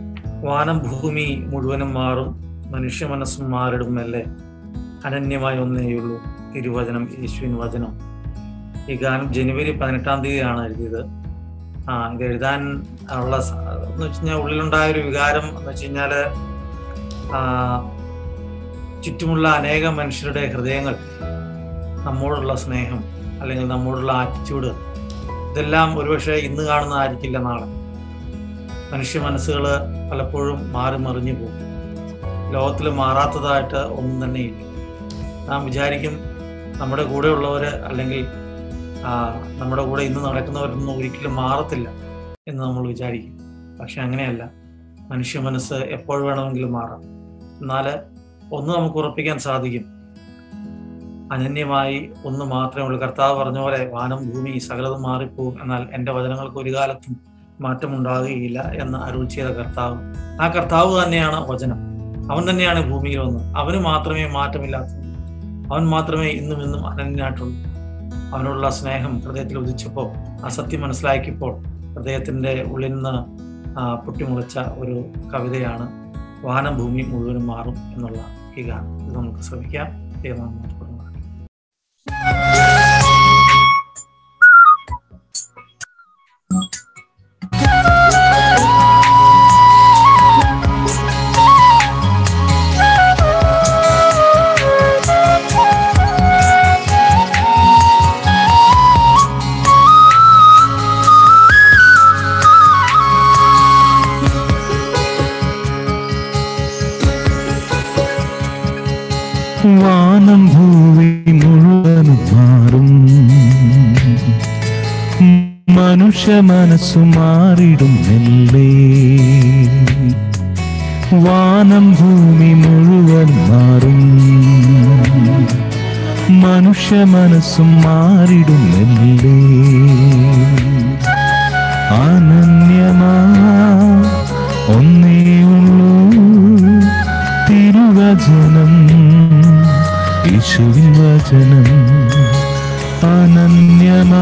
Speaker 3: വാനം ഭൂമി മുഴുവനും മാറും മനുഷ്യ മനസ്സും മാറിടും മെല്ലെ അനന്യമായി ഒന്നേയുള്ളൂ തിരുവചനം യേശുവിൻ വചനം ഈ ഗാനം ജനുവരി പതിനെട്ടാം തീയതിയാണ് എഴുതിയത് ആ ഇത് എഴുതാൻ ഉള്ള സ- എന്ന് വെച്ച് കഴിഞ്ഞാൽ ഉള്ളിലുണ്ടായ ഒരു വികാരം എന്ന് വെച്ച് കഴിഞ്ഞാല് ആ, ചുറ്റുമുള്ള അനേകം മനുഷ്യരുടെ ഹൃദയങ്ങൾ നമ്മോടുള്ള സ്നേഹം അല്ലെങ്കിൽ നമ്മോടുള്ള ആറ്റിറ്റ്യൂഡ് ഇതെല്ലാം ഒരുപക്ഷെ ഇന്ന് കാണുന്നതായിരിക്കില്ല നാളെ മനുഷ്യ മനസ്സുകൾ പലപ്പോഴും മാറി മറിഞ്ഞു പോകും ലോകത്തിൽ മാറാത്തതായിട്ട് ഒന്നും തന്നെ ഇല്ല നാം വിചാരിക്കും നമ്മുടെ കൂടെയുള്ളവർ അല്ലെങ്കിൽ ആ, നമ്മുടെ കൂടെ ഇന്ന് നടക്കുന്നവരൊന്നും ഒരിക്കലും മാറത്തില്ല എന്ന് നമ്മൾ വിചാരിക്കും പക്ഷെ അങ്ങനെയല്ല മനുഷ്യ മനസ്സ് എപ്പോൾ വേണമെങ്കിലും മാറാം എന്നാൽ ഒന്ന് നമുക്ക് ഉറപ്പിക്കാൻ സാധിക്കും അനന്യമായി ഒന്ന് മാത്രമേ ഉള്ളൂ കർത്താവ് പറഞ്ഞ പോലെ വാനം ഭൂമി സകലതും മാറിപ്പോകും എന്നാൽ എൻ്റെ വചനങ്ങൾക്ക് ഒരു കാലത്തും മാറ്റമുണ്ടാകുകയില്ല എന്ന് അരുൾ ചെയ്ത കർത്താവ് ആ കർത്താവ് തന്നെയാണ് വചനം അവൻ തന്നെയാണ് ഭൂമിയിൽ വന്നത് അവന് മാത്രമേ മാറ്റമില്ലാത്ത അവൻ മാത്രമേ ഇന്നും ഇന്നും അനന്യനായിട്ടുള്ളൂ അവനോടുള്ള സ്നേഹം ഹൃദയത്തിൽ ഉദിച്ചപ്പോൾ ആ സത്യം മനസ്സിലാക്കിയപ്പോൾ ഹൃദയത്തിന്റെ ഉള്ളിൽ നിന്ന് ആ, പൊട്ടിമുളച്ച ഒരു കവിതയാണ് വാനം ഭൂമി മുഴുവനും മാറും എന്നുള്ള ഈ ഗാനം ഇത് നമുക്ക് ശ്രമിക്കാം ദൈവം നമ്മെ തുടർന്ന്
Speaker 4: വാനം ഭൂമി മുഴുവനും മാറും മനുഷ്യ മനസ്സു മാറിടും മെല്ലെ വാനം ഭൂമി മുഴുവൻ മാറും മനുഷ്യ മനസ്സും മാറിടും മെല്ലെ അനന്യമാ ഒന്നേ ഉള്ളൂ തിരുവചനം യേശുവിൻ വചനം അനന്യമാ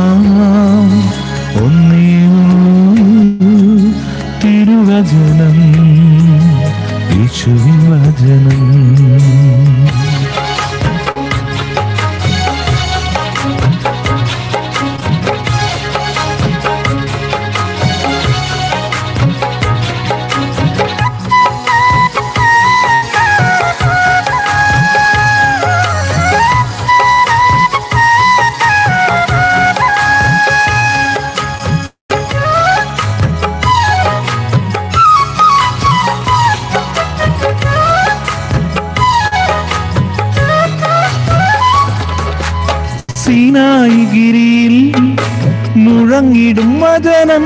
Speaker 4: ഒന്നേ ഉള്ളൂ തിരുവചനം യേശുവിൻ വചനം സീനായി ഗിരിയിൽ മുഴങ്ങിടും വചനം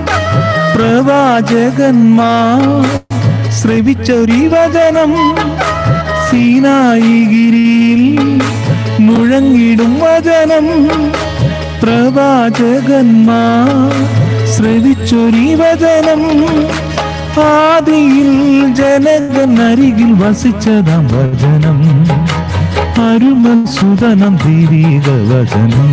Speaker 4: പ്രവാചകന്മാർ ശ്രവിച്ചൊരി വചനം സീനായി ഗിരിയിൽ മുഴങ്ങിടും വചനം പ്രവാചകന്മാർ ശ്രവിച്ചൊരി വചനം ആദിയിൽ ജനകനരികിൽ വസിച്ചതാം വചനം അരുമസുതനം ദീരീക വചനം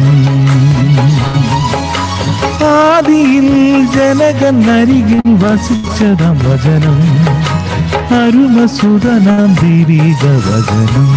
Speaker 4: ആദിയിൽ ജനകനരികിൽ വസിച്ചതാം വചനം അരുമസുതനം ദീരീക വചനം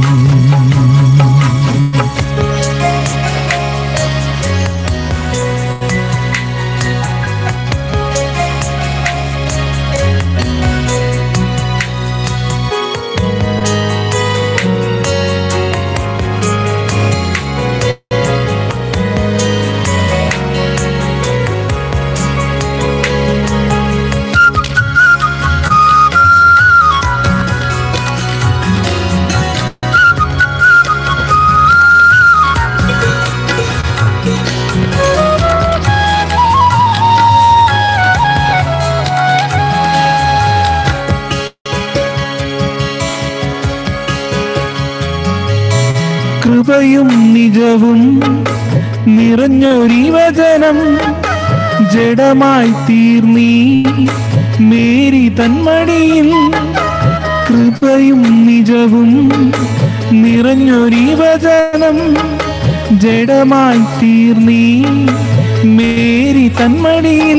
Speaker 4: കൃപയും നിജവും നിറഞ്ഞൊരി വചനം ജഡമായി തീർന്നീ മേരി തന്മടിയിൽ കൃപയും നിജവും നിറഞ്ഞൊരി വചനം ജഡമായി തീർന്നീ മേരി തന്മടിയിൽ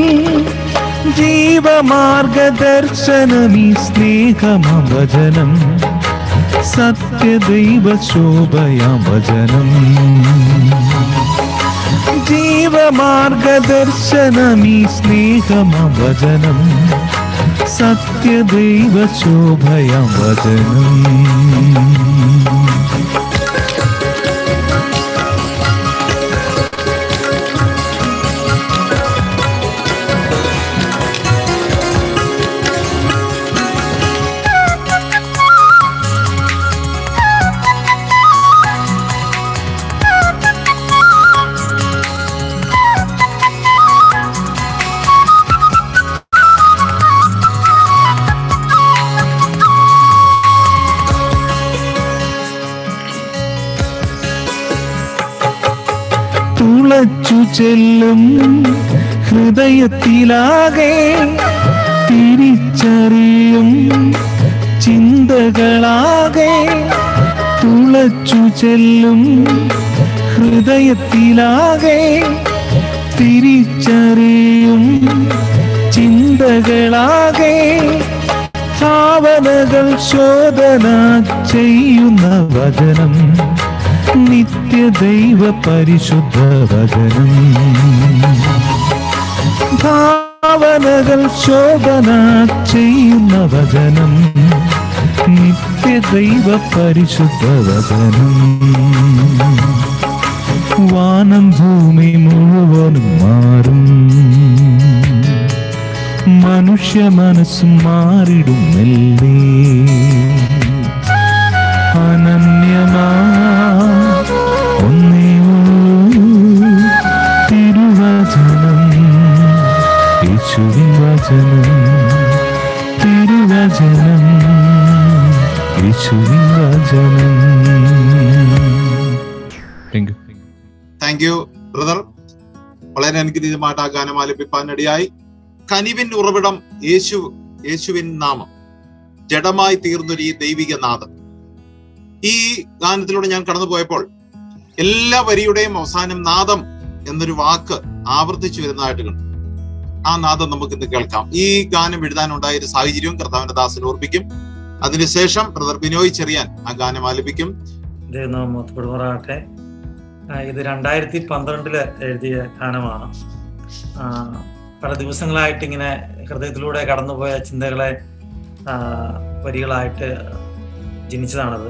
Speaker 4: ജീവമാർഗദർശനമീ സ്നേഹമാം വചനം സത്യദൈവ ശോഭയാം വചനം ജീവമാർഗദർശനമീ സ്നേഹമാം വചനം സത്യദൈവ ശോഭയാം വചനം തുളച്ചു ചെല്ലും ഹൃദയത്തിലാകെ തിരിച്ചറിയും ചിന്തകളാകെ തുളച്ചു ചെല്ലും ഹൃദയത്തിലാകെ തിരിച്ചറിയും ചിന്തകളാകെ ഭാവനകൾ ശോധന ചെയ്യുന്ന വചനം നിത്യദൈവ പരിശുദ്ധ വചനം ഭാവനകൾ ശോധന ചെയ്യുന്ന വചനം നിത്യദൈവ പരിശുദ്ധ വചനം വാനം ഭൂമി മുഴുവനും മാറും മനുഷ്യ മനസ്സും മാറിടും മെല്ലെ അനന്യമാ ഒന്നേ ഉള്ളൂ തിരുവചനം യേശുവിൻ വചനം തിരുവചനം യേശുവിൻ വചനം thank you
Speaker 1: thank you brother വളരെ അനുഗ്രഹീതമായിട്ട് ആ ഗാനം ആലപിപ്പാനിടയായി കനിവിൻ ഉറവിടം യേശു യേശുവിൻ നാമം ജഡമായി തീർന്നൊരു ഈ ദൈവിക നാദം ഈ ഗാനത്തിലൂടെ ഞാൻ കടന്നു പോയപ്പോൾ എല്ലാ വരിയുടെയും അവസാനം നാദം എന്നൊരു വാക്ക് ആവർത്തിച്ചു വരുന്നതായിട്ട് കണ്ടു ആ നാദം നമുക്ക് ഇന്ന് കേൾക്കാം ഈ ഗാനം എഴുതാനുണ്ടായ ഒരു സാഹചര്യവും കർത്താവിന്റെ ദാസൻ ഓർപ്പിക്കും അതിനുശേഷം ബ്രദർ ബിനോയ് ചെറിയാൻ ആ ഗാനം ആലപിക്കും
Speaker 3: മൊത്തപ്പെടുമാറാകട്ടെ ഇത് രണ്ടായിരത്തി പന്ത്രണ്ടില് എഴുതിയ ഗാനമാണ് ആ, പല ദിവസങ്ങളായിട്ട് ഇങ്ങനെ ഹൃദയത്തിലൂടെ കടന്നുപോയ ചിന്തകളെ ആ, വരികളായിട്ട് ജനിച്ചതാണത്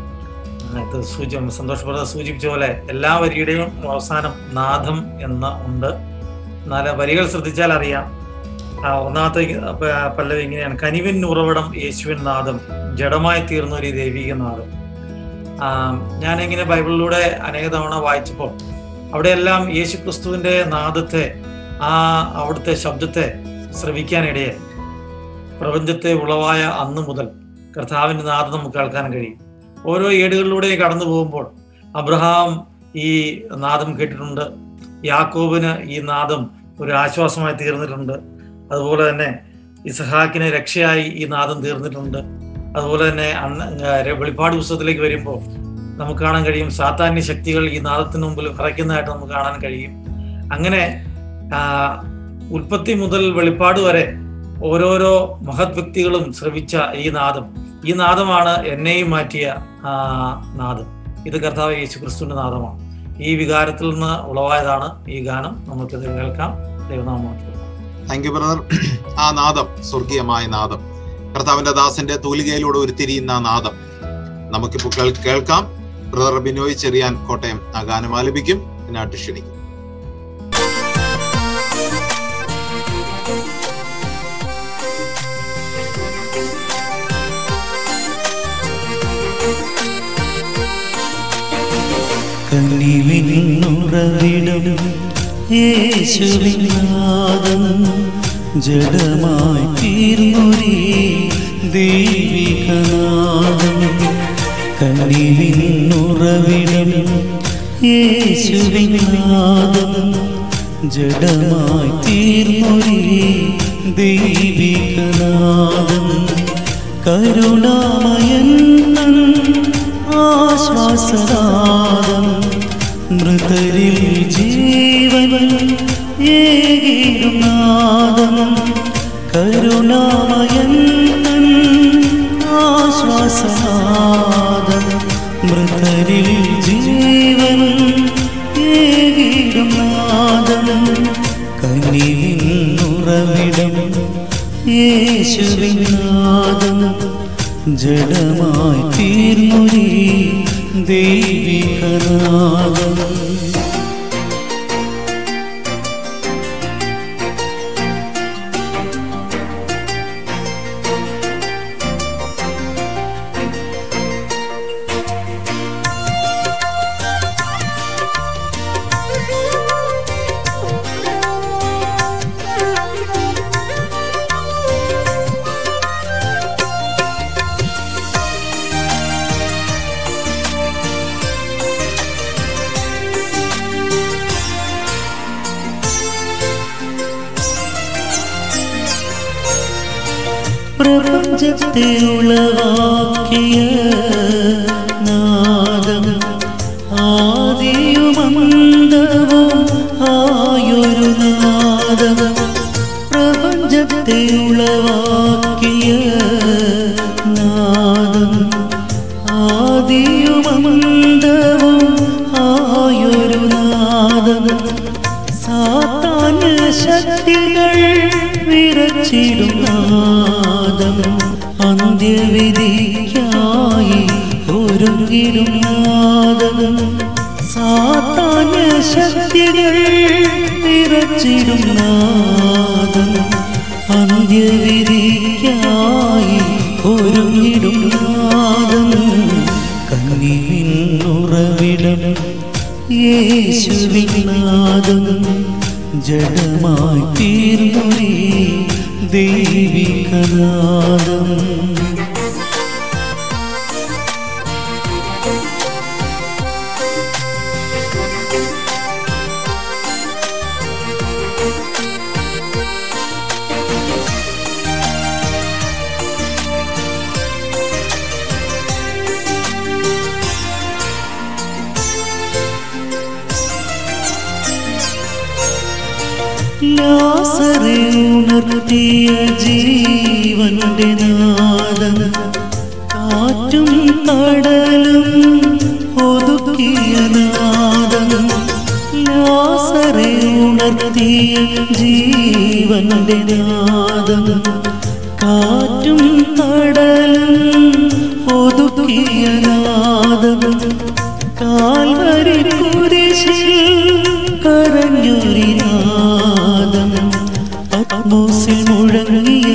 Speaker 3: ആ, ഇത് സൂചി സന്തോഷപ്രദ സൂചിപ്പിച്ച പോലെ എല്ലാ വരിയുടെയും അവസാനം നാദം എന്ന് ഉണ്ട് എന്നാൽ വരികൾ ശ്രദ്ധിച്ചാൽ അറിയാം ആ, ഒന്നാമത്തെ പ- പല്ലവി ഇങ്ങനെയാണ് കനിവിൻ ഉറവിടം യേശുവിൻ നാദം ജഡമായി തീർന്ന ഒരു ദൈവിക നാദം ആ, ഞാനിങ്ങനെ ബൈബിളിലൂടെ അനേക തവണ വായിച്ചപ്പോൾ അവിടെയെല്ലാം യേശു ക്രിസ്തുവിന്റെ നാദത്തെ ആ അവിടുത്തെ ശബ്ദത്തെ ശ്രവിക്കാനിടയായി പ്രപഞ്ചത്തെ ഉളവായ അന്ന് മുതൽ കർത്താവിന്റെ നാദം നമുക്ക് കേൾക്കാൻ കഴിയും ഓരോ ഏടുകളിലൂടെ കടന്നു പോകുമ്പോൾ അബ്രഹാം ഈ നാദം കേട്ടിട്ടുണ്ട് യാക്കോബിന് ഈ നാദം ഒരു ആശ്വാസമായി തീർന്നിട്ടുണ്ട് അതുപോലെ തന്നെ ഇസഹാക്കിന് രക്ഷയായി ഈ നാദം തീർന്നിട്ടുണ്ട് അതുപോലെ തന്നെ അന്ന് ഏർ വെളിപ്പാട് പുസ്തകത്തിലേക്ക് വരുമ്പോൾ നമുക്ക് കാണാൻ കഴിയും സാത്താന്യ ശക്തികൾ ഈ നാദത്തിന് മുമ്പിൽ വിറയ്ക്കുന്നതായിട്ട് നമുക്ക് കാണാൻ കഴിയും അങ്ങനെ ആ, ഉൽപ്പത്തി മുതൽ വെളിപ്പാട് വരെ ഓരോരോ മഹത് വ്യക്തികളും ശ്രവിച്ച ഈ നാദം ഈ നാദമാണ് എന്നെയും മാറ്റിയ ആ, നാദം ഇത് കർത്താവ് യേശു ക്രിസ്തുവിന്റെ നാദമാണ് ഈ വികാരത്തിൽ നിന്ന് ഉളവായതാണ് ഈ ഗാനം നമുക്കിത് കേൾക്കാം ദൈവനാമം
Speaker 1: താങ്ക് യു ബ്രദർ ആ നാദം സ്വർഗീയമായ നാദം കർത്താവിന്റെ ദാസന്റെ തൂലികയിലൂടെ ഉരുത്തിരിയുന്ന ആ നാദം നമുക്കിപ്പോൾ കേൾ- കേൾക്കാം ബ്രദർ ബിനോയ് ചെറിയാൻ കോട്ടയം ആ ഗാനം ആലപിക്കും പിന്നെ ക്ഷണിക്കും
Speaker 5: കണ്ണിവിന്നുറവിടും യേശുവിനാദം ജഡമായി തീർന്നൊരീ ദൈവികനാദം കണ്ണിവിന്നുറവിടും യേശുവിനാദം ജഡമായി തീർന്നൊരീ ദൈവികനാദം കരുണാമയൻ ആശ്വാസനാദം മൃതരിൽ ജീവൻ ഏകിടും നാദം കരുണാമയൻ ആശ്വാസനാദം മൃതരിൽ ജീവൻ ഏകിടും നാദം കനിവിന്നുറവിടം യേശുവിനാദം ജഡമായി തീർന്നൊരീ ദൈവികനാദം പ്രപഞ്ചത്തെ ഉളവാക്കിയ നാദം ആദിയുമന്തവും ആയൊരു നാദം പ്രപഞ്ചത്തെ ഉളവാക്കിയ നാദം ആദിയുമന്തവും ആയൊരു നാദം സാത്താന് ശക്തികൾ വിറച്ചിടും നാദം അന്ത്യവിധിക്കായി ഒരുങ്ങിടും നാദം സാത്താന് ശക്തികൾ വിറച്ചിടും നാദം അന്ത്യവിധിക്കായി ഒരുങ്ങിടും നാദം കണ്ണിനുറവിടം യേശുവിനാദം ജഡമായി തീർന്നൊരേ ദൈവികനാദം ലാസറെ ഉണർത്തിയ ജീവന്റെ നാദം കാറ്റും കടലും ഒതുക്കിയ നാദം ലാസറെ ഉണർത്തിയ ജീവന്റെ നാദം കാറ്റും കടലും ഒതുക്കിയ നാദം കാൽവരി കുരിശിൽ കരഞ്ഞൊരി നാദം പത്മോസിൽ മുഴങ്ങിയ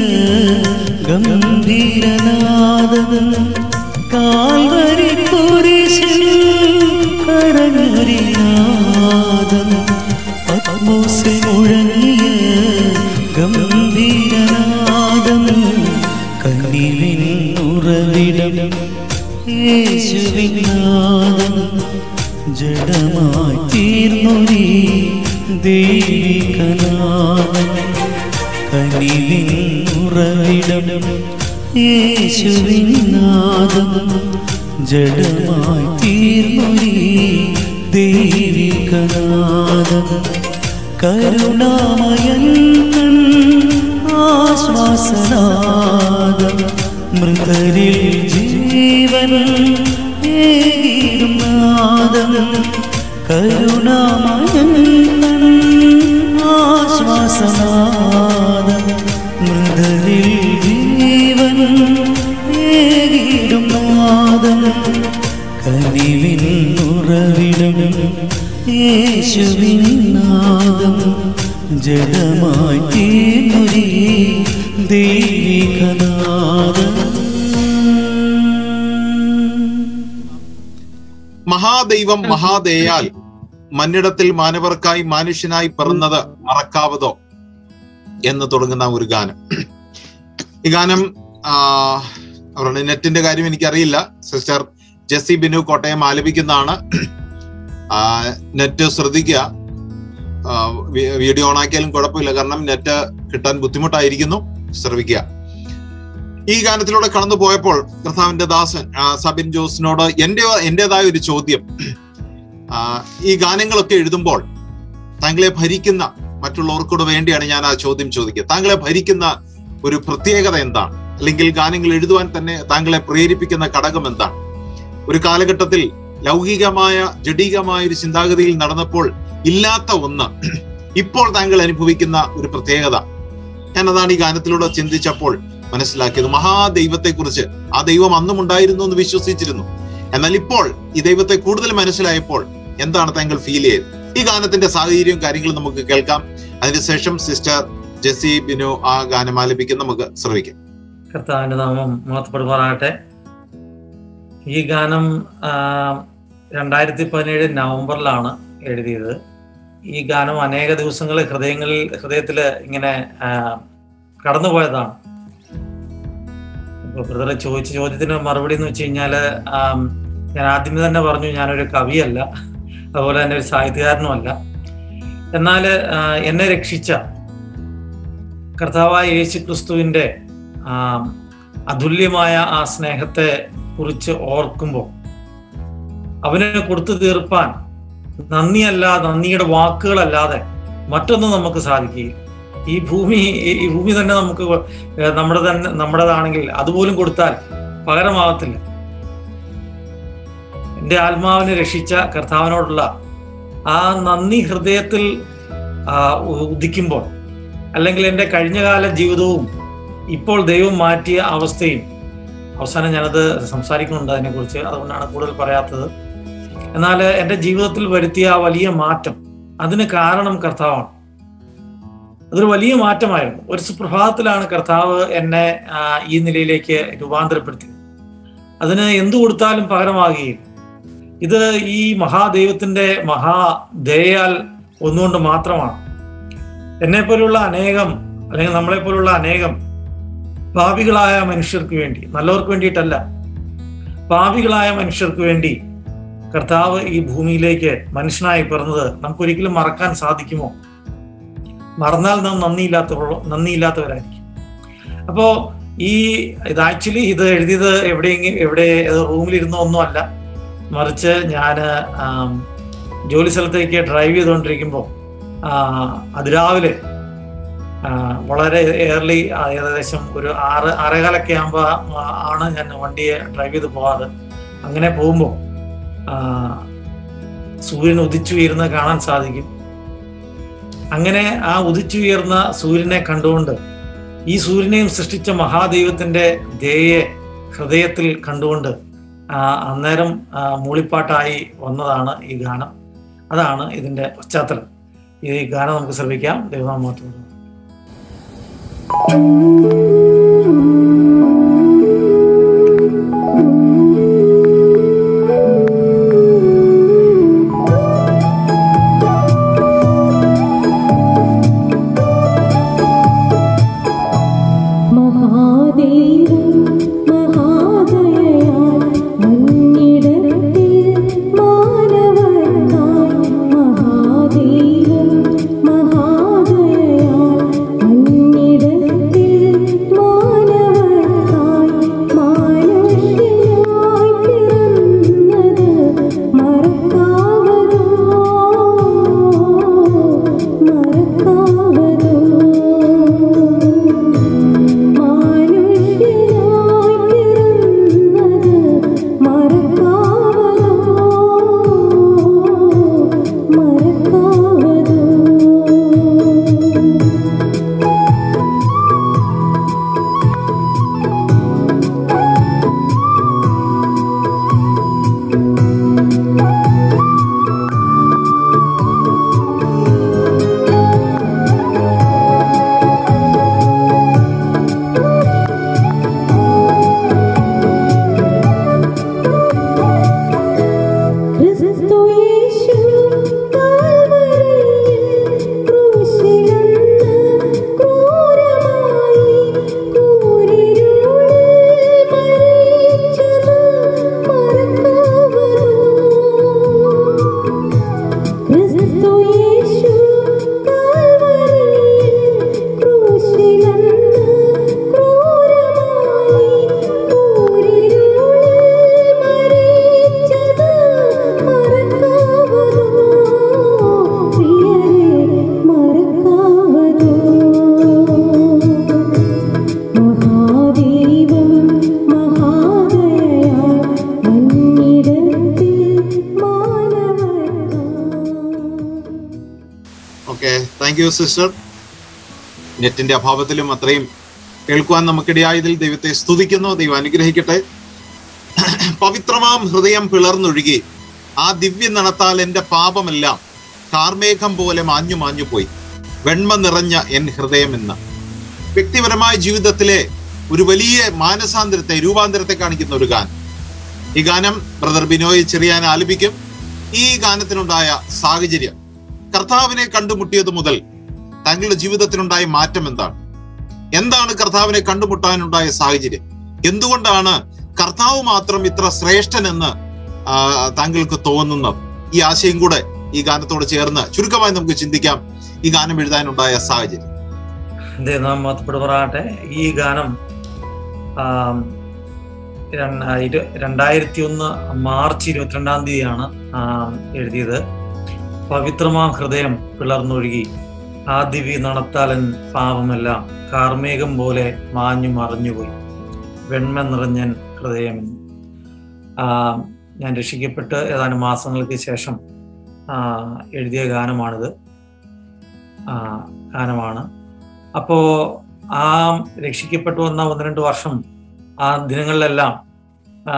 Speaker 5: ഗംഭീരനാദം കാൽവരി കുരിശിൽ കരഞ്ഞൊരി നാദം പത്മോസിൽ മുഴങ്ങിയ ഗംഭീരനാദം കണ്ണിലിൻ ഉറവിടം യേശുവിനാദം ജഡമായി തീർന്നൊരീ ദൈവികനാദം കനിവിൻ ഉറവിടം യേശുവിനാദം ജഡമായി തീർന്നൊരീ ദൈവികനാദം കരുണാമയൻ ആശ്വാസനാദം മൃതരിൽ ജീവൻ ഏകിടും നാദം കരുണാമയൻ ആശ്വാസനാദം മൃതരിൽ ജീവൻ ഏകിടും നാദം കനിവിൻ ഉറവിടം യേശുവിൻ നാദം ജഡമായി തീർന്നൊരീ ദൈവികനാദം
Speaker 1: മഹാദൈവം മഹാദേയാൽ മന്നിടത്തിൽ മാനവർക്കായി മനുഷ്യനായി പിറന്നത് മറക്കാവതോ എന്ന് തുടങ്ങുന്ന ഒരു ഗാനം ഈ ഗാനം ആ, അവരുടെ നെറ്റിന്റെ കാര്യം എനിക്കറിയില്ല സിസ്റ്റർ ജെസ്സി ബിനു കോട്ടയം ആലപിക്കുന്നതാണ് ആ, നെറ്റ് ശ്രദ്ധിക്കുക ആ, വി- വീഡിയോ ഓണാക്കിയാലും കുഴപ്പമില്ല കാരണം നെറ്റ് കിട്ടാൻ ബുദ്ധിമുട്ടായിരിക്കുന്നു ശ്രവിക്കുക ഈ ഗാനത്തിലൂടെ കടന്നു പോയപ്പോൾ കർത്താവിന്റെ ദാസൻ ആ, സബിൻ ജോസിനോട് എന്റെ എന്റേതായ ഒരു ചോദ്യം ആ, ഈ ഗാനങ്ങളൊക്കെ എഴുതുമ്പോൾ താങ്കളെ ഭരിക്കുന്ന മറ്റുള്ളവർക്കൂടെ വേണ്ടിയാണ് ഞാൻ ആ ചോദ്യം ചോദിക്കുക താങ്കളെ ഭരിക്കുന്ന ഒരു പ്രത്യേകത എന്താണ് അല്ലെങ്കിൽ ഗാനങ്ങൾ എഴുതുവാൻ തന്നെ താങ്കളെ പ്രേരിപ്പിക്കുന്ന ഘടകം എന്താണ് ഒരു കാലഘട്ടത്തിൽ ലൗകികമായ ജഡികമായ ഒരു ചിന്താഗതിയിൽ നടന്നപ്പോൾ ഇല്ലാത്ത ഒന്ന് ഇപ്പോൾ താങ്കൾ അനുഭവിക്കുന്ന ഒരു പ്രത്യേകത ഞാൻ അതാണ് ഈ ഗാനത്തിലൂടെ ചിന്തിച്ചപ്പോൾ മനസ്സിലാക്കിയത് മഹാദൈവത്തെക്കുറിച്ച് ആ ദൈവം അന്നും ഉണ്ടായിരുന്നു എന്ന് വിശ്വസിച്ചിരുന്നു എന്നാൽ ഇപ്പോൾ ഈ ദൈവത്തെ കൂടുതൽ മനസ്സിലായപ്പോൾ എന്താണ് താങ്കൾ ഫീൽ ചെയ്തത് ഈ ഗാനത്തിന്റെ സാഹചര്യവും കാര്യങ്ങളും നമുക്ക് കേൾക്കാം അതിനുശേഷം സിസ്റ്റർ ജെസ്സി ബിനു ആ ഗാനം ആലപിക്കും നമുക്ക് ശ്രമിക്കാം
Speaker 3: കർത്താവിന്റെ നാമം മഹത്വപ്പെടുമാറാകട്ടെ ഈ ഗാനം ആ, രണ്ടായിരത്തി പതിനേഴ് നവംബറിലാണ് എഴുതിയത് ഈ ഗാനം അനേക ദിവസങ്ങൾ ഹൃദയങ്ങളിൽ ഹൃദയത്തിൽ ഇങ്ങനെ ആ, കടന്നുപോയതാണ് ഇപ്പൊ ബ്രദറെ ചോദിച്ച ചോദ്യത്തിന് മറുപടി എന്ന് വെച്ച് കഴിഞ്ഞാല് ആം, ഞാൻ ആദ്യമേ തന്നെ പറഞ്ഞു ഞാനൊരു കവിയല്ല അതുപോലെ തന്നെ ഒരു സാഹിത്യകാരനുമല്ല എന്നാൽ എന്നെ രക്ഷിച്ച കർത്താവായ യേശു ക്രിസ്തുവിന്റെ ആം, അതുല്യമായ ആ സ്നേഹത്തെ കുറിച്ച് ഓർക്കുമ്പോൾ അവനെ കൊടുത്തു തീർപ്പാൻ നന്ദിയല്ല നന്ദിയുടെ വാക്കുകളല്ലാതെ മറ്റൊന്നും നമുക്ക് സാധിക്കുകയില്ല ഈ ഭൂമി ഈ ഈ ഭൂമി തന്നെ നമുക്ക് ഏഹ് നമ്മുടെ തന്നെ നമ്മുടേതാണെങ്കിൽ അതുപോലും കൊടുത്താൽ പകരമാകത്തില്ല എൻ്റെ ആത്മാവിനെ രക്ഷിച്ച കർത്താവിനോടുള്ള ആ നന്ദി ഹൃദയത്തിൽ ആ, ഉ- ഉദിക്കുമ്പോൾ അല്ലെങ്കിൽ എൻ്റെ കഴിഞ്ഞകാല ജീവിതവും ഇപ്പോൾ ദൈവം മാറ്റിയ അവസ്ഥയും അവസാനം ഞാനത് സംസാരിക്കുന്നുണ്ട് അതിനെക്കുറിച്ച് അതുകൊണ്ടാണ് കൂടുതൽ പറയാത്തത് എന്നാൽ എൻ്റെ ജീവിതത്തിൽ വരുത്തിയ ആ വലിയ മാറ്റം അതിന് കാരണം കർത്താവാണ് അതൊരു വലിയ മാറ്റമായിരുന്നു ഒരു സുപ്രഭാതത്തിലാണ് കർത്താവ് എന്നെ ആ, ഈ നിലയിലേക്ക് രൂപാന്തരപ്പെടുത്തിയത് അതിന് എന്തു കൊടുത്താലും പകരമാകുകയില്ല ഇത് ഈ മഹാദൈവത്തിന്റെ മഹാദയാൽ ഒന്നുകൊണ്ട് മാത്രമാണ് എന്നെ പോലുള്ള അനേകം അല്ലെങ്കിൽ നമ്മളെ പോലുള്ള അനേകം പാപികളായ മനുഷ്യർക്ക് വേണ്ടി നല്ലവർക്ക് വേണ്ടിയിട്ടല്ല പാപികളായ മനുഷ്യർക്ക് വേണ്ടി കർത്താവ് ഈ ഭൂമിയിലേക്ക് മനുഷ്യനായി പിറന്നത് നമുക്കൊരിക്കലും മറക്കാൻ സാധിക്കുമോ മറന്നാൽ നാം നന്ദിയില്ലാത്തവർ നന്ദിയില്ലാത്തവരായിരിക്കും അപ്പോ ഈ ഇത് ആക്ച്വലി ഇത് എഴുതിയത് എവിടെയെങ്കിലും എവിടെ റൂമിലിരുന്ന ഒന്നുമല്ല മറിച്ച് ഞാൻ ജോലി സ്ഥലത്തേക്ക് ഡ്രൈവ് ചെയ്തുകൊണ്ടിരിക്കുമ്പോൾ അതിരാവിലെ ആ, വളരെ ഏർലി ഏകദേശം ഒരു ആറ് ആറേകാലൊക്കെ ആകുമ്പോൾ ആണ് ഞാൻ വണ്ടിയെ ഡ്രൈവ് ചെയ്ത് പോകാറ് അങ്ങനെ പോകുമ്പോൾ സൂര്യൻ ഉദിച്ചു ഉയരുന്നത് കാണാൻ സാധിക്കും അങ്ങനെ ആ ഉദിച്ചുയർന്ന സൂര്യനെ കണ്ടുകൊണ്ട് ഈ സൂര്യനെയും സൃഷ്ടിച്ച മഹാദൈവത്തിന്റെ ദയയെ ഹൃദയത്തിൽ കണ്ടുകൊണ്ട് ആ, അന്നേരം ആ, മൂളിപ്പാട്ടായി വന്നതാണ് ഈ ഗാനം അതാണ് ഇതിന്റെ പശ്ചാത്തലം ഈ ഗാനം നമുക്ക് ശ്രമിക്കാം ദൈവനാമത്തോട്
Speaker 6: മഹാദേവൻ മഹാദയയാൽ മണ്ണിടത്തിൽ മാനവർക്കായി മഹാദേവൻ മഹാദയയാൽ മണ്ണിടത്തിൽ മാനവർക്കായി മാനുഷ്യനായി പിറന്നത് മറക്കാവതോ മറക്കാവതോ മാനുഷ്യനായി പിറന്നത് മറക്കാവതോ മറക്കാവതോ ക്രിസ്തു യേശു കാൽവരിയിൽ ക്രൂശിലന്ന് ക്രൂരമായി കൂരിരുളിൽ മരിച്ചത് മറക്കാവതോ ക്രിസ്തു യേശു കാൽവരിയിൽ ക്രൂശിലന്ന് ക്രൂരമായി കൂരിരുളിൽ മരിച്ചത് മറക്കാവതോ പ്രിയരേ മറക്കാവതോ മഹാദേവം മഹാദയയാൽ മണ്ണിടത്തിൽ മാനവർക്കായി
Speaker 1: ഓക്കെ താങ്ക് യു സിസ്റ്റർ നെറ്റിന്റെ അഭാവത്തിലും അത്രയും കേൾക്കുവാൻ നമുക്കിടയായതിൽ ദൈവത്തെ സ്തുതിക്കുന്നു ദൈവം അനുഗ്രഹിക്കട്ടെ പവിത്രമാം ഹൃദയം പിളർന്നൊഴുകി ആ ദിവ്യ നടത്താൽ എന്റെ പാപമെല്ലാം കാർമേഘം പോലെ മാഞ്ഞു മാഞ്ഞു പോയി വെണ്മ നിറഞ്ഞ എൻ ഹൃദയം എന്ന് വ്യക്തിപരമായ ജീവിതത്തിലെ ഒരു വലിയ മാനസാന്തരത്തെ രൂപാന്തരത്തെ കാണിക്കുന്ന ഒരു ഗാനം ഈ ഗാനം ബ്രദർ ബിനോയ് ചെറിയാൻ ആലപിക്കും ഈ ഗാനത്തിനുണ്ടായ സാഹചര്യം കർത്താവിനെ കണ്ടുമുട്ടിയത് മുതൽ താങ്കളുടെ ജീവിതത്തിനുണ്ടായ മാറ്റം എന്താണ് എന്താണ് കർത്താവിനെ കണ്ടുമുട്ടാനുണ്ടായ സാഹചര്യം എന്തുകൊണ്ടാണ് കർത്താവ് മാത്രം ഇത്ര ശ്രേഷ്ഠനെന്ന് ആ, താങ്കൾക്ക് തോന്നുന്നത് ഈ ആശയം കൂടെ ഈ ഗാനത്തോട് ചേർന്ന് ചുരുക്കമായി നമുക്ക് ചിന്തിക്കാം ഈ ഗാനം എഴുതാനുണ്ടായ സാഹചര്യം
Speaker 3: ദൈവനാം മഹത്വപ്പെടുമാറാകട്ടെ ഈ ഗാനം ആം, രണ്ട- ഇരു- രണ്ടായിരത്തി ഒന്ന് മാർച്ച് ഇരുപത്തിരണ്ടാം തീയതിയാണ് ആം, എഴുതിയത് പവിത്രമാം ഹൃദയം പിളർന്നൊഴുകി ആ ദിവി നടത്താലൻ പാപമെല്ലാം കാർമേഘം പോലെ മാഞ്ഞു മറഞ്ഞുപോയി വെണ്മ നിറഞ്ഞൻ ഹൃദയം ആ, ഞാൻ രക്ഷിക്കപ്പെട്ട് ഏതാനും മാസങ്ങൾക്ക് ശേഷം ആ, എഴുതിയ ഗാനമാണിത് ആ, ഗാനമാണ് അപ്പോ ആ രക്ഷിക്കപ്പെട്ടു വന്ന ഒന്ന് രണ്ട് വർഷം ആ ദിനങ്ങളിലെല്ലാം ആ,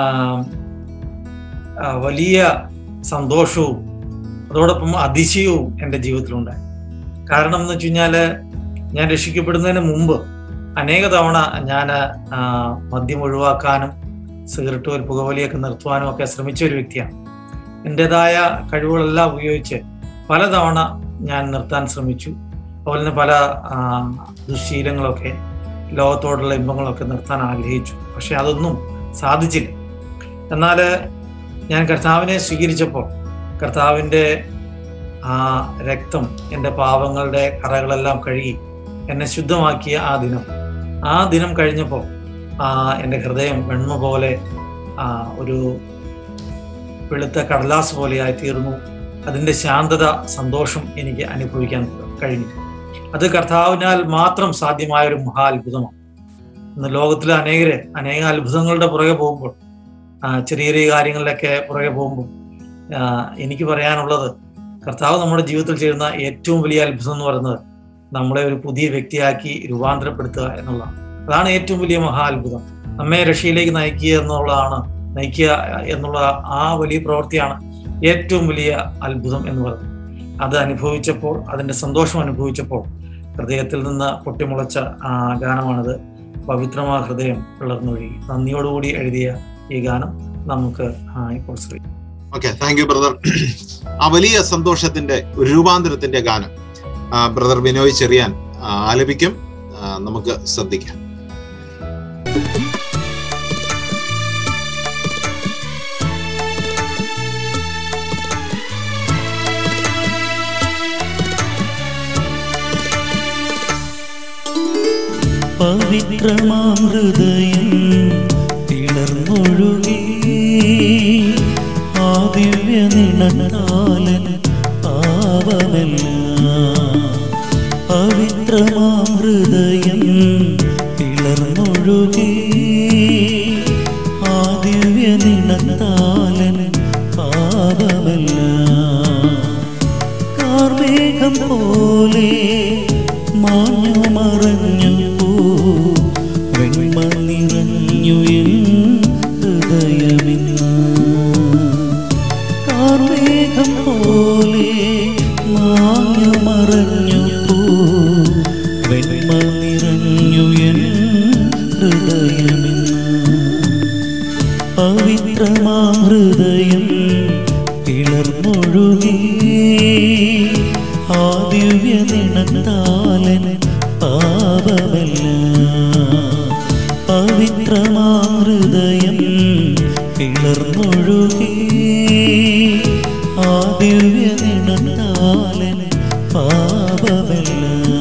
Speaker 3: ആ, വലിയ സന്തോഷവും അതോടൊപ്പം അതിശയവും എൻ്റെ ജീവിതത്തിലുണ്ടായി കാരണം എന്ന് വെച്ച് കഴിഞ്ഞാല് ഞാൻ രക്ഷിക്കപ്പെടുന്നതിന് മുമ്പ് അനേക തവണ ഞാൻ മദ്യം ഒഴിവാക്കാനും സിഗരറ്റ് വലി പുകവലിയൊക്കെ നിർത്തുവാനും ഒക്കെ ശ്രമിച്ച ഒരു വ്യക്തിയാണ് എൻ്റെതായ കഴിവുകളെല്ലാം ഉപയോഗിച്ച് പലതവണ ഞാൻ നിർത്താൻ ശ്രമിച്ചു അതുപോലെ തന്നെ പല ആ, ദുശ്ശീലങ്ങളൊക്കെ ലോകത്തോടുള്ള ഇമ്പങ്ങളൊക്കെ നിർത്താൻ ആഗ്രഹിച്ചു പക്ഷെ അതൊന്നും സാധിച്ചില്ല എന്നാൽ ഞാൻ കർത്താവിനെ സ്വീകരിച്ചപ്പോൾ കർത്താവിൻ്റെ ആ രക്തം എൻ്റെ പാവങ്ങളുടെ കറകളെല്ലാം കഴുകി എന്നെ ശുദ്ധമാക്കിയ ആ ദിനം ആ ദിനം കഴിഞ്ഞപ്പോൾ ആ എൻ്റെ ഹൃദയം വെണ്മ പോലെ ആ, ഒരു വെളുത്ത കടലാസ് പോലെയായി തീർന്നു അതിൻ്റെ ശാന്തത സന്തോഷം എനിക്ക് അനുഭവിക്കാൻ കഴിഞ്ഞു അത് കർത്താവിനാൽ മാത്രം സാധ്യമായ ഒരു മഹാ അത്ഭുതമാണ് ഇന്ന് ലോകത്തിലെ അനേകര് അനേക അത്ഭുതങ്ങളുടെ പുറകെ പോകുമ്പോൾ ആ, ചെറിയ ചെറിയ കാര്യങ്ങളിലൊക്കെ പുറകെ പോകുമ്പോൾ ആ, എനിക്ക് പറയാനുള്ളത് കർത്താവ് നമ്മുടെ ജീവിതത്തിൽ ചെയ്യുന്ന ഏറ്റവും വലിയ അത്ഭുതം എന്ന് പറയുന്നത് നമ്മളെ ഒരു പുതിയ വ്യക്തിയാക്കി രൂപാന്തരപ്പെടുത്തുക എന്നുള്ളതാണ് അതാണ് ഏറ്റവും വലിയ മഹാ അത്ഭുതം നമ്മെ രക്ഷയിലേക്ക് നയിക്കുക എന്നുള്ളതാണ് നയിക്കുക എന്നുള്ള ആ വലിയ പ്രവൃത്തിയാണ് ഏറ്റവും വലിയ അത്ഭുതം എന്ന് പറയുന്നത് അത് അനുഭവിച്ചപ്പോൾ അതിന്റെ സന്തോഷം അനുഭവിച്ചപ്പോൾ ഹൃദയത്തിൽ നിന്ന് പൊട്ടിമുളച്ച ആ ഗാനമാണിത് പവിത്രമാ ഹൃദയം പിളർന്നൊഴുകി നന്ദിയോടുകൂടി എഴുതിയ ഈ ഗാനം നമുക്ക് ആ, ഇപ്പോൾ Shri
Speaker 1: okay thank you brother ആ വലിയ സന്തോഷത്തിന്റെ ഒരു രൂപാന്തരത്തിന്റെ ഗാനം ബ്രദർ ബിനോയ് ചെറിയാൻ ആ, ആലപിക്കും ആ, നമുക്ക് ശ്രദ്ധിക്കാം
Speaker 5: പവിത്രമാം ഹൃദയം പിളർന്നൊഴുകി ആ ദിവ്യ നിണത്താലൻ പാവമല്ല പവിത്രമാം ഹൃദയം പിളർന്നൊഴുകി ആ ദിവ്യ നിണത്താലൻ പാവമല്ല കാർമേഘം പോലെ മാഞ്ഞു മറഞ്ഞു പോ വെണ്മ നിറഞ്ഞു എൻ ഹൃദയമിന്ന് കാർമേഘം പോലെ മാഞ്ഞു മറഞ്ഞു പോ വെണ്മ നിറഞ്ഞു എൻ ഹൃദയമിന്ന് പവിത്രമാ ഹൃദയം പിളർന്നൊഴുകി ആ ദിവ്യ നിണത്താലൻ പാപമല്ല പവിത്രമാ ഹൃദയം പിളർന്നൊഴുകി ആ ദിവ്യ നിണത്താലൻ പാപമല്ല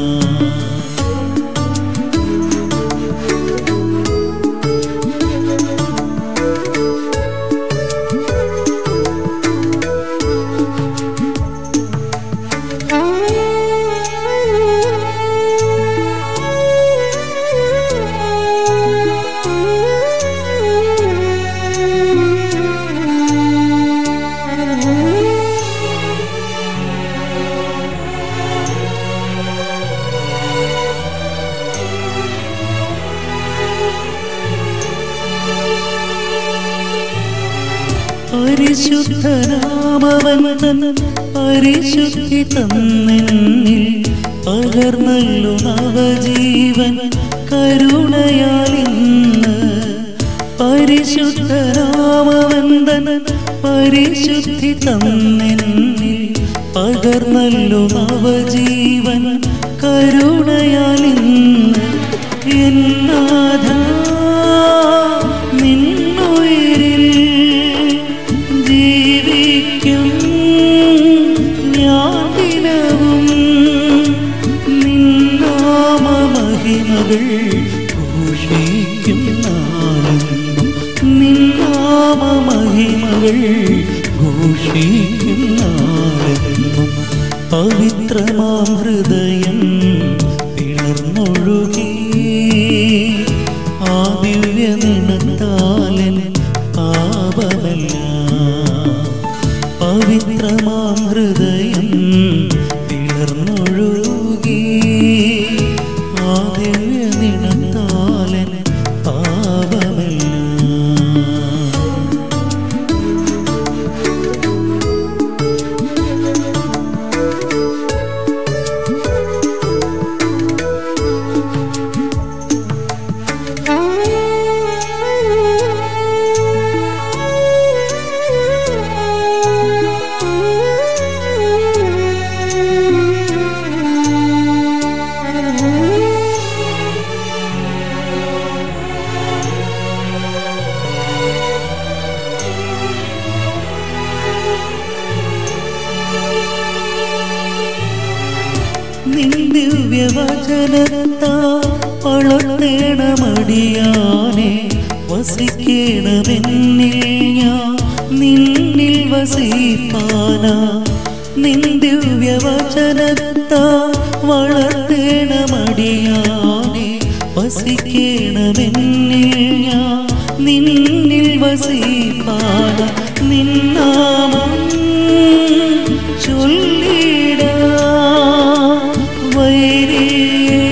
Speaker 5: പരിശുദ്ധനാമവൻ തൻ പരിശുദ്ധി തന്നെന്നിൽ പകർന്നല്ലു നവജീവൻ കരുണയാൽ ഇന്ന് പരിശുദ്ധനാമവൻ തൻ പരിശുദ്ധി തന്നെന്നിൽ പകർന്നല്ലു നവജീവൻ കരുണയാൽ ഇന്ന് എന്നാഥ നിന്നുയിരിൽ ജീവിക്കും ഞാൻ ദിനവും നിന്നാമ മഹിമകൾ ഘോഷിക്കും നാം മഹിമകൾ ഘോഷിക്കുന്നാളെന്നും പവിത്രമാം ഹൃദയം പിളർന്നൊഴുകി ആ ദിവ്യ നിണത്താലൻ പാപമല്ല പവിത്രമാം ഹൃദയം പിളർന്നൊഴുകി ആ ദിവ്യ നിണത്താലൻ പാപമല്ല നിന്ദിവ്യവചനത്താ വളർത്തേണമടിയാനെ വസിക്കേണമെന്നിൽ ഞാൻ നിന്നിൽ വസിപ്പാന നിന്ദിവ്യവചനത്താ വളർത്തേണമടിയാനെ വസിക്കേണമെന്നിൽ ഞാൻ നിന്നിൽ വസിപ്പാന നിന്നാമം ചൊല്ലിടാ വൈരിയെ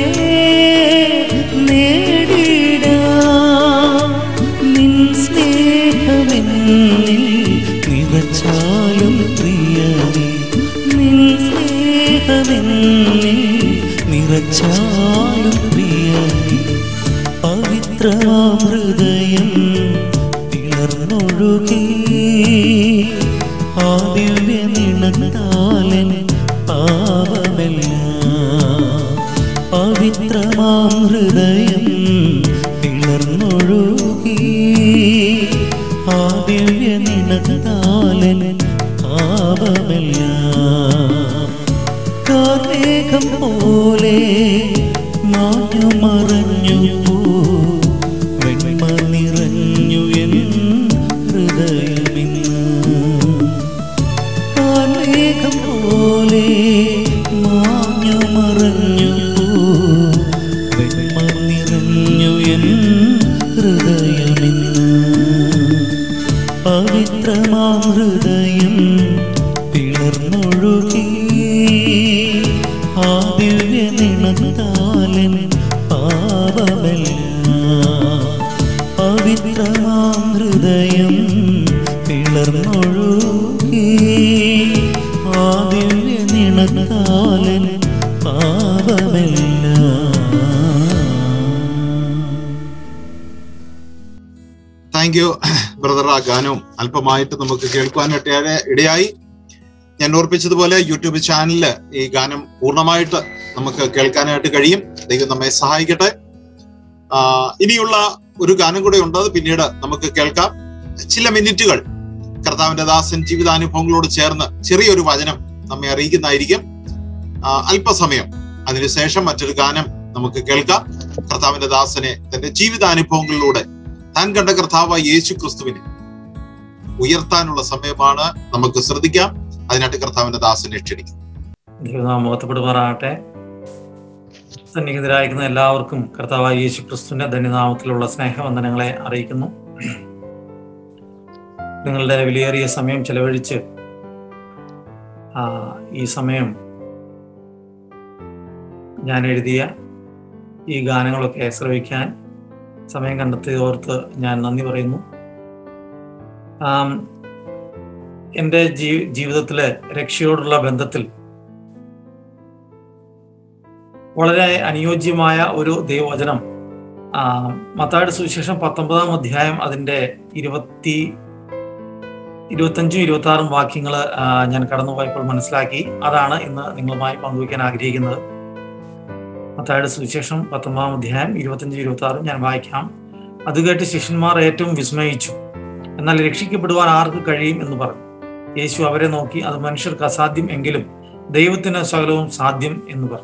Speaker 5: നേടിടാ നിൻ സ്നേഹമെന്നിൽ നിറച്ചാലും പ്രിയനേ നിൻ സ്നേഹമെന്നിൽ നിറച്ചാലും പ്രിയനേ പവിത്രമാം ഹൃദയം പിളർന്നൊഴുകി ആ ദിവ്യ നിണത്താലൻ പാവമല്ല പവിത്രമാം ഹൃദയം പിളർന്നൊഴുകി ആ ദിവ്യ നിണത്താലൻ പാവമല്ല കാർമേഘം പോലെ മാഞ്ഞു മറഞ്ഞു പോ വെണ്മ നിറഞ്ഞു എൻ ഹൃദയമിന്ന് കാർമേഘം പോലെ മാഞ്ഞു മറഞ്ഞു പോ വെണ്മ നിറഞ്ഞു എൻ ഹൃദയമിന്ന് പവിത്രമാം ഹൃദയം പിളർന്നൊഴുകി ആ ദിവ്യ നിണത്താലൻ പാപമല്ല പവിത്രമാം ഹൃദയം പിളർന്നൊഴുകി ആ ദിവ്യ നിണത്താലൻ പാപമല്ല
Speaker 1: താങ്ക് യു ബ്രദർ ആ ഗാനവും അല്പമായിട്ട് നമുക്ക് കേൾക്കുവാനായിട്ട് ഇട- ഇടയായി ഞാൻ ഓർപ്പിച്ചതുപോലെ യൂട്യൂബ് ചാനലില് ഈ ഗാനം പൂർണ്ണമായിട്ട് നമുക്ക് കേൾക്കാനായിട്ട് കഴിയും ദൈവം നമ്മെ സഹായിക്കട്ടെ ആ, ഇനിയുള്ള ഒരു ഗാനം കൂടെ ഉണ്ട് അത് പിന്നീട് നമുക്ക് കേൾക്കാം ചില മിനിറ്റുകൾ കർത്താവിന്റെ ദാസൻ ജീവിതാനുഭവങ്ങളോട് ചേർന്ന് ചെറിയൊരു വചനം നമ്മെ അറിയിക്കുന്നതായിരിക്കും ആ, അല്പസമയം അതിനുശേഷം മറ്റൊരു ഗാനം നമുക്ക് കേൾക്കാം കർത്താവിന്റെ ദാസനെ തന്റെ ജീവിതാനുഭവങ്ങളിലൂടെ താൻ കണ്ട കർത്താവായ യേശു ക്രിസ്തുവിനെ ഉയർത്താനുള്ള സമയമാണ് നമുക്ക് ശ്രദ്ധിക്കാം അതിനായിട്ട് കർത്താവിന്റെ ദാസനെ ക്ഷണിക്കും
Speaker 3: ദൈവനാമം മുഖത്തപ്പെടുമാറാകട്ടെ സന്നിഹിതരായിരിക്കുന്ന എല്ലാവർക്കും കർത്താവായ യേശു ക്രിസ്തുവിന്റെ ധന്യനാമത്തിലുള്ള സ്നേഹവന്ദനങ്ങളെ അറിയിക്കുന്നു നിങ്ങളുടെ വിലയേറിയ സമയം ചെലവഴിച്ച് ആ, ഈ സമയം ഞാൻ എഴുതിയ ഈ ഗാനങ്ങളൊക്കെ ശ്രവിക്കാൻ സമയം കണ്ടെത്തിയതോർത്ത് ഞാൻ നന്ദി പറയുന്നു ആം, എൻ്റെ ജീ ജീവിതത്തിലെ രക്ഷയോടുള്ള ബന്ധത്തിൽ വളരെ അനുയോജ്യമായ ഒരു ദൈവവചനം ആ, മത്തായുടെ സുവിശേഷം പത്തൊമ്പതാം അധ്യായം അതിൻ്റെ ഇരുപത്തി ഇരുപത്തഞ്ചും ഇരുപത്തി ആറും വാക്യങ്ങൾ ഞാൻ കടന്നുപോയപ്പോൾ മനസ്സിലാക്കി അതാണ് ഇന്ന് നിങ്ങളുമായി പങ്കുവയ്ക്കാൻ ആഗ്രഹിക്കുന്നത് മത്തായുടെ സുവിശേഷം പത്തൊമ്പതാം അധ്യായം ഇരുപത്തഞ്ച് ഇരുപത്തി ആറും ഞാൻ വായിക്കാം അത് കേട്ട് ശിഷ്യന്മാർ ഏറ്റവും വിസ്മയിച്ചു എന്നാൽ രക്ഷിക്കപ്പെടുവാൻ ആർക്ക് കഴിയും എന്ന് പറഞ്ഞു യേശു അവരെ നോക്കി അത് മനുഷ്യർക്ക് അസാധ്യം എങ്കിലും ദൈവത്തിന് സകലവും സാധ്യം എന്ന് പറഞ്ഞു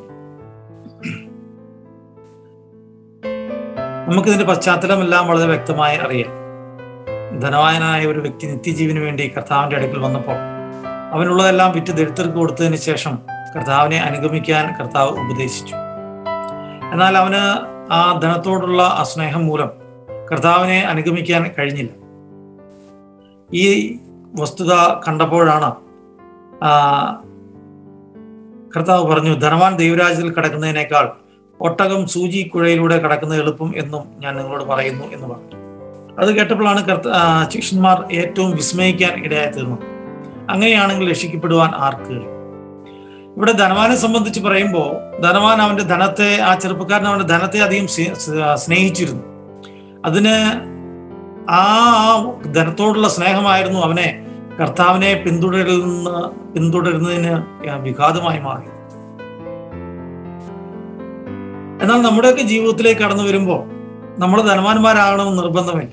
Speaker 3: നമുക്കിതിന്റെ പശ്ചാത്തലമെല്ലാം വളരെ വ്യക്തമായി അറിയാം ധനവാനായ ഒരു വ്യക്തി നിത്യജീവന് വേണ്ടി കർത്താവിന്റെ അടുക്കൽ വന്നപ്പോൾ അവനുള്ളതെല്ലാം വിറ്റ് ദരിദ്രർക്ക് കൊടുത്തതിന് ശേഷം കർത്താവിനെ അനുഗമിക്കാൻ കർത്താവ് ഉപദേശിച്ചു എന്നാൽ അവന് ആ ധനത്തോടുള്ള ആ സ്നേഹം മൂലം കർത്താവിനെ അനുഗമിക്കാൻ കഴിഞ്ഞില്ല ഈ വസ്തുത കണ്ടപ്പോഴാണ് ആ, കർത്താവ് പറഞ്ഞു ധനവാൻ ദൈവരാജ്യത്തിൽ കടക്കുന്നതിനേക്കാൾ ഒട്ടകം സൂചി കുഴയിലൂടെ കടക്കുന്നത് എളുപ്പം എന്നും ഞാൻ നിങ്ങളോട് പറയുന്നു എന്ന് പറഞ്ഞു അത് കേട്ടപ്പോഴാണ് കർത്ത ആ, ശിഷ്യന്മാർ ഏറ്റവും വിസ്മയിക്കാൻ ഇടയായി തീർന്നത് അങ്ങനെയാണെങ്കിൽ രക്ഷിക്കപ്പെടുവാൻ ആർക്ക് കഴിയും? ഇവിടെ ധനവാനെ സംബന്ധിച്ച് പറയുമ്പോൾ ധനവാൻ അവന്റെ ധനത്തെ ആ ചെറുപ്പക്കാരൻ അവന്റെ ധനത്തെ അധികം സ്നേ- സ്നേഹിച്ചിരുന്നു അതിന് ആ ആ ധനത്തോടുള്ള സ്നേഹമായിരുന്നു അവനെ കർത്താവിനെ പിന്തുടരുന്ന പിന്തുടരുന്നതിന് വിഘാതമായി മാറി എന്നാൽ നമ്മുടെയൊക്കെ ജീവിതത്തിലേക്ക് കടന്നു വരുമ്പോൾ നമ്മൾ ധനവാന്മാരാകണമെന്ന് നിർബന്ധമില്ല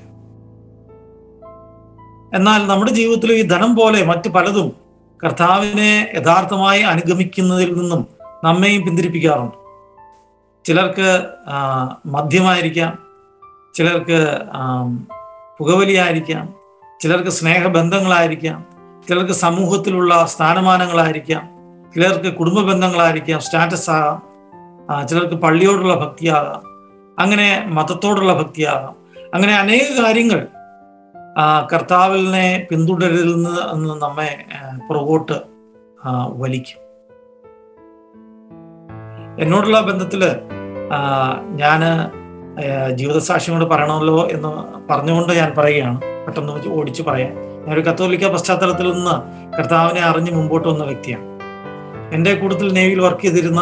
Speaker 3: എന്നാൽ നമ്മുടെ ജീവിതത്തിൽ ഈ ധനം പോലെ മറ്റു പലതും കർത്താവിനെ യഥാർത്ഥമായി അനുഗമിക്കുന്നതിൽ നിന്നും നമ്മെയും പിന്തിരിപ്പിക്കാറുണ്ട് ചിലർക്ക് ആ, മദ്യമായിരിക്കാം ചിലർക്ക് ആം, പുകവലിയായിരിക്കാം ചിലർക്ക് സ്നേഹബന്ധങ്ങളായിരിക്കാം ചിലർക്ക് സമൂഹത്തിലുള്ള സ്ഥാനമാനങ്ങളായിരിക്കാം ചിലർക്ക് കുടുംബ ബന്ധങ്ങളായിരിക്കാം സ്റ്റാറ്റസ് ആകാം ആ, ചിലർക്ക് പള്ളിയോടുള്ള ഭക്തിയാകാം അങ്ങനെ മതത്തോടുള്ള ഭക്തിയാകാം അങ്ങനെ അനേക കാര്യങ്ങൾ ആ, കർത്താവിനെ പിന്തുടരിൽ നിന്ന് നിന്ന് നമ്മെ ആ, പുറകോട്ട് ആ, വലിക്കും എന്നോടുള്ള ബന്ധത്തില് ആ, ഞാന് ആ, ജീവിതസാക്ഷ്യം കൊണ്ട് പറയണമല്ലോ എന്ന് പറഞ്ഞുകൊണ്ട് ഞാൻ പറയുകയാണ് പെട്ടെന്ന് വെച്ച് ഓടിച്ചു പറയാം ഞാനൊരു കത്തോലിക്ക പശ്ചാത്തലത്തിൽ നിന്ന് കർത്താവിനെ അറിഞ്ഞ് മുമ്പോട്ട് വന്ന വ്യക്തിയാണ് എൻ്റെ കൂട്ടത്തിൽ നേവിയിൽ വർക്ക് ചെയ്തിരുന്ന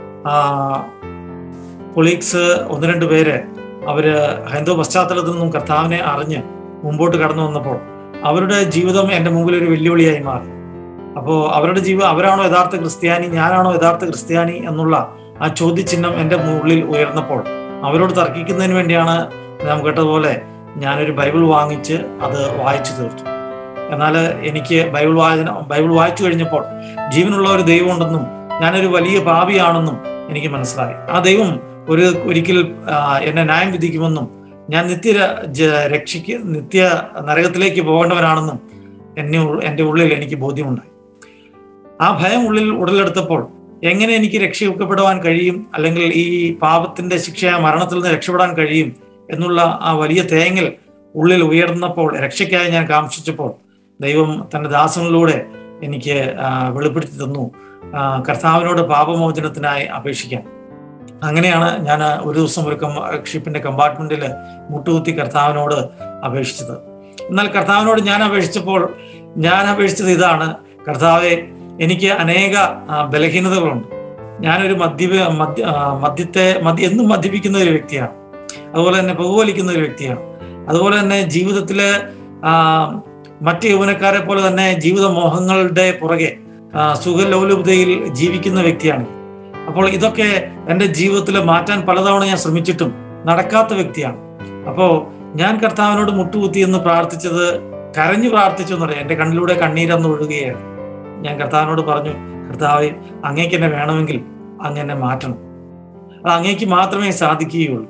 Speaker 3: കൊളീഗ്സ് ഒന്ന് രണ്ട് പേര് അവര് ഹൈന്ദവ പശ്ചാത്തലത്തിൽ നിന്നും കർത്താവിനെ അറിഞ്ഞ് മുമ്പോട്ട് കടന്നു വന്നപ്പോൾ അവരുടെ ജീവിതം എൻ്റെ മുമ്പിൽ ഒരു വെല്ലുവിളിയായി മാറി അപ്പോൾ അവരുടെ ജീവിതം അവരാണോ യഥാർത്ഥ ക്രിസ്ത്യാനി ഞാനാണോ യഥാർത്ഥ ക്രിസ്ത്യാനി എന്നുള്ള ആ ചോദ്യചിഹ്നം എൻ്റെ ഉള്ളിൽ ഉയർന്നപ്പോൾ അവരോട് തർക്കിക്കുന്നതിന് വേണ്ടിയാണ് നാം കേട്ടതുപോലെ ഞാനൊരു ബൈബിൾ വാങ്ങിച്ച് അത് വായിച്ചു തീർത്തു എന്നാൽ എനിക്ക് ബൈബിൾ വായന ബൈബിൾ വായിച്ചു കഴിഞ്ഞപ്പോൾ ജീവനുള്ള ഒരു ദൈവം ഉണ്ടെന്നും ഞാനൊരു വലിയ പാപിയാണെന്നും എനിക്ക് മനസ്സിലായി ആ ദൈവം ഒരു ഒരിക്കൽ ആ, എന്നെ ന്യായം വിധിക്കുമെന്നും ഞാൻ നിത്യ ര- ജ- രക്ഷയ്ക്ക് നിത്യ നരകത്തിലേക്ക് പോകേണ്ടവനാണെന്നും എന്നെ ഉൾ- എൻ്റെ ഉള്ളിൽ എനിക്ക് ബോധ്യമുണ്ടായി ആ ഭയം ഉള്ളിൽ ഉടലെടുത്തപ്പോൾ എങ്ങനെ എനിക്ക് രക്ഷപ്പെടുവാൻ കഴിയും അല്ലെങ്കിൽ ഈ പാപത്തിന്റെ ശിക്ഷയായ മരണത്തിൽ നിന്ന് രക്ഷപ്പെടാൻ കഴിയും എന്നുള്ള ആ വലിയ തേങ്ങൽ ഉള്ളിൽ ഉയർന്നപ്പോൾ രക്ഷയ്ക്കായി ഞാൻ കാംക്ഷിച്ചപ്പോൾ ദൈവം തന്റെ ദാസങ്ങളിലൂടെ എനിക്ക് ആ, വെളിപ്പെടുത്തി തന്നു ആ, കർത്താവിനോട് പാപമോചനത്തിനായി അപേക്ഷിക്കാൻ അങ്ങനെയാണ് ഞാൻ ഒരു ദിവസം ഒരു കമ്പ ഷിപ്പിന്റെ കമ്പാർട്ട്മെന്റിൽ മുട്ടുകുത്തി കർത്താവിനോട് അപേക്ഷിച്ചത് എന്നാൽ കർത്താവിനോട് ഞാൻ അപേക്ഷിച്ചപ്പോൾ ഞാൻ അപേക്ഷിച്ചത് ഇതാണ് കർത്താവെ എനിക്ക് അനേക ആ, ബലഹീനതകളുണ്ട് ഞാനൊരു മദ്യ മദ്യ ആ, മദ്യത്തെ മദ്യ എന്നും മദ്യപിക്കുന്ന ഒരു വ്യക്തിയാണ് അതുപോലെ തന്നെ പുകവലിക്കുന്ന ഒരു വ്യക്തിയാണ് അതുപോലെ തന്നെ ജീവിതത്തില് ആ, മറ്റ് യൗവനക്കാരെ പോലെ തന്നെ ജീവിത മോഹങ്ങളുടെ പുറകെ ആ, സുഖലോലുപതയിൽ ജീവിക്കുന്ന വ്യക്തിയാണ് അപ്പോൾ ഇതൊക്കെ എൻ്റെ ജീവിതത്തിൽ മാറ്റാൻ പലതവണ ഞാൻ ശ്രമിച്ചിട്ടും നടക്കാത്ത വ്യക്തിയാണ് അപ്പോൾ ഞാൻ കർത്താവിനോട് മുട്ടുകുത്തി എന്ന് പ്രാർത്ഥിച്ചത് കരഞ്ഞു പ്രാർത്ഥിച്ചു എന്ന് പറയാം എൻ്റെ കണ്ണിലൂടെ കണ്ണീരന്ന് ഒഴുകുകയാണ് ഞാൻ കർത്താവിനോട് പറഞ്ഞു കർത്താവെ അങ്ങേക്ക് എന്നെ വേണമെങ്കിൽ അങ്ങ് എന്നെ മാറ്റണം അത് അങ്ങേക്ക് മാത്രമേ സാധിക്കുകയുള്ളൂ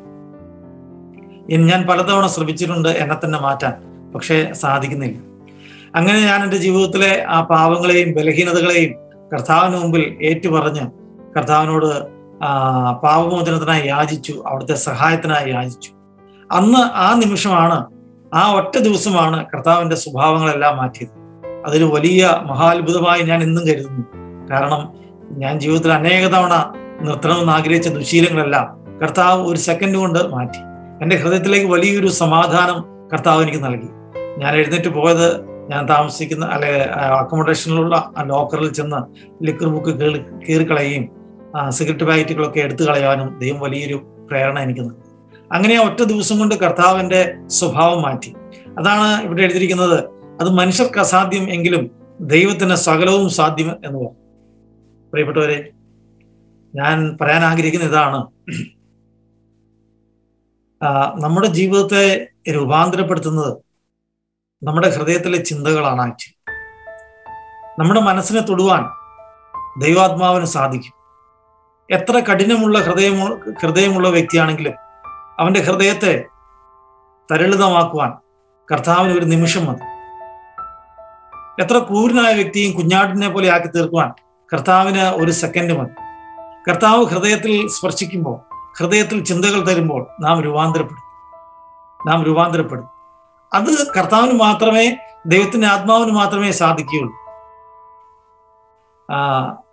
Speaker 3: ഇനി ഞാൻ പലതവണ ശ്രമിച്ചിട്ടുണ്ട് എന്നെ തന്നെ മാറ്റാൻ പക്ഷേ സാധിക്കുന്നില്ല അങ്ങനെ ഞാൻ എൻ്റെ ജീവിതത്തിലെ ആ പാവങ്ങളെയും ബലഹീനതകളെയും കർത്താവിന് മുമ്പിൽ ഏറ്റുപറഞ്ഞ് കർത്താവിനോട് ആ പാപമോചനത്തിനായി യാചിച്ചു അവിടുത്തെ സഹായത്തിനായി യാചിച്ചു അന്ന് ആ നിമിഷമാണ് ആ ഒറ്റ ദിവസമാണ് കർത്താവിന്റെ സ്വഭാവങ്ങളെല്ലാം മാറ്റിയത് അതൊരു വലിയ മഹാത്ഭുതമായി ഞാൻ ഇന്നും കരുതുന്നു കാരണം ഞാൻ ജീവിതത്തിൽ അനേക തവണ നിർത്തണമെന്ന് ആഗ്രഹിച്ച ദുശീലങ്ങളെല്ലാം കർത്താവ് ഒരു സെക്കൻഡ് കൊണ്ട് മാറ്റി എൻ്റെ ഹൃദയത്തിലേക്ക് വലിയൊരു സമാധാനം കർത്താവ് എനിക്ക് നൽകി ഞാൻ എഴുന്നേറ്റ് പോയത് ഞാൻ താമസിക്കുന്ന അല്ലെ അക്കോമഡേഷനിലുള്ള ആ ലോക്കറിൽ ചെന്ന് ലിക്കർ ബുക്ക് കീറി കീറിക്കളയുകയും ആ, സിഗരറ്റ് പാക്കറ്റുകളൊക്കെ എടുത്തു കളയാനും ദൈവം വലിയൊരു പ്രേരണ എനിക്ക് നൽകി അങ്ങനെ ആ ഒറ്റ ദിവസം കൊണ്ട് കർത്താവിന്റെ സ്വഭാവം മാറ്റി അതാണ് ഇവിടെ എഴുതിയിരിക്കുന്നത് അത് മനുഷ്യർക്ക് അസാധ്യം എങ്കിലും ദൈവത്തിന് സകലവും സാധ്യം എന്ന് പറഞ്ഞു പ്രിയപ്പെട്ടവരെ ഞാൻ പറയാൻ ആഗ്രഹിക്കുന്ന ഇതാണ് ആ, നമ്മുടെ ജീവിതത്തെ രൂപാന്തരപ്പെടുത്തുന്നത് നമ്മുടെ ഹൃദയത്തിലെ ചിന്തകളാണ് ആക്ച്വലി നമ്മുടെ മനസ്സിനെ തൊടുവാൻ ദൈവാത്മാവിന് സാധിക്കും എത്ര കഠിനമുള്ള ഹൃദയമു ഹൃദയമുള്ള വ്യക്തിയാണെങ്കിലും അവന്റെ ഹൃദയത്തെ തരളിതമാക്കുവാൻ കർത്താവിന് ഒരു നിമിഷം മതി എത്ര ക്രൂരനായ വ്യക്തിയും കുഞ്ഞാടിനെ പോലെ ആക്കി തീർക്കുവാൻ കർത്താവിന് ഒരു സെക്കൻഡ് മതി കർത്താവ് ഹൃദയത്തിൽ സ്പർശിക്കുമ്പോൾ ഹൃദയത്തിൽ ചിന്തകൾ തരുമ്പോൾ നാം രൂപാന്തരപ്പെടും നാം രൂപാന്തരപ്പെടും അത് കർത്താവിന് മാത്രമേ ദൈവത്തിന്റെ ആത്മാവിന് മാത്രമേ സാധിക്കുകയുള്ളൂ ആ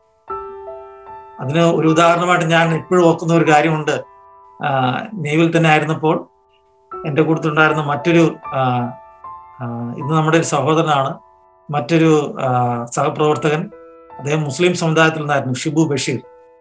Speaker 3: അതിന് ഒരു ഉദാഹരണമായിട്ട് ഞാൻ എപ്പോഴും ഓർക്കുന്ന ഒരു കാര്യമുണ്ട് ആ, നേവിൽ തന്നെ ആയിരുന്നപ്പോൾ എൻ്റെ കൂട്ടത്തിലുണ്ടായിരുന്ന മറ്റൊരു ആ, ആ, ഇന്ന് നമ്മുടെ ഒരു സഹോദരനാണ് മറ്റൊരു ആ, സഹപ്രവർത്തകൻ അദ്ദേഹം മുസ്ലിം സമുദായത്തിൽ നിന്നായിരുന്നു ഷിബു ബഷീർ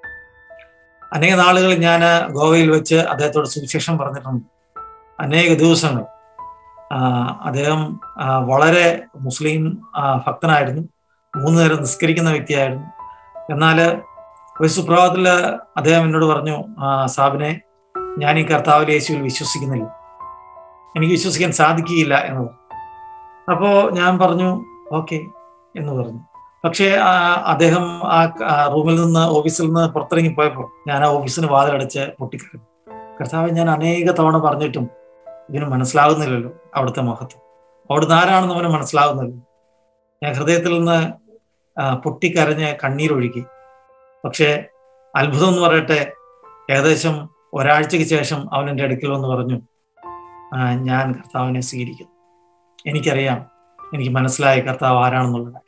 Speaker 3: അനേക നാളുകൾ ഞാൻ ഗോവയിൽ വെച്ച് അദ്ദേഹത്തോട് സുവിശേഷം പറഞ്ഞിട്ടുണ്ട് അനേക ദിവസങ്ങൾ ആ, അദ്ദേഹം ആ, വളരെ മുസ്ലിം ആ, ഭക്തനായിരുന്നു മൂന്ന് നേരം നിസ്കരിക്കുന്ന വ്യക്തിയായിരുന്നു എന്നാൽ ഒരു സുപ്രഭാതത്തിൽ അദ്ദേഹം എന്നോട് പറഞ്ഞു "ആ, സാബിനെ ഞാൻ ഈ കർത്താവിൽ യേശുവിൽ വിശ്വസിക്കുന്നില്ല എനിക്ക് വിശ്വസിക്കാൻ സാധിക്കുകയില്ല എന്ന് പറഞ്ഞു അപ്പോ ഞാൻ പറഞ്ഞു ഓക്കെ എന്ന് പറഞ്ഞു പക്ഷേ ആ, അദ്ദേഹം ആ ആ റൂമിൽ നിന്ന് ഓഫീസിൽ നിന്ന് പുറത്തിറങ്ങി പോയപ്പോൾ ഞാൻ ആ ഓഫീസിന് വാതിലടച്ച് പൊട്ടിക്കറിഞ്ഞു കർത്താവ് ഞാൻ അനേക തവണ പറഞ്ഞിട്ടും ഇതിന് മനസ്സിലാകുന്നില്ലല്ലോ അവിടുത്തെ മഹത്വം അവിടുന്ന് ആരാണെന്ന് അവന് മനസ്സിലാകുന്നില്ല ഞാൻ ഹൃദയത്തിൽ നിന്ന് ആ, പൊട്ടിക്കരഞ്ഞ് കണ്ണീരൊഴുകി പക്ഷേ അത്ഭുതം എന്ന് പറയട്ടെ ഏകദേശം ഒരാഴ്ചയ്ക്ക് ശേഷം അവൻ എൻ്റെ അടുക്കൽ വന്ന് പറഞ്ഞു "ആ, ഞാൻ കർത്താവിനെ സ്വീകരിക്കുന്നു എനിക്കറിയാം എനിക്ക് മനസ്സിലായി കർത്താവ് ആരാണെന്നുള്ള കാര്യം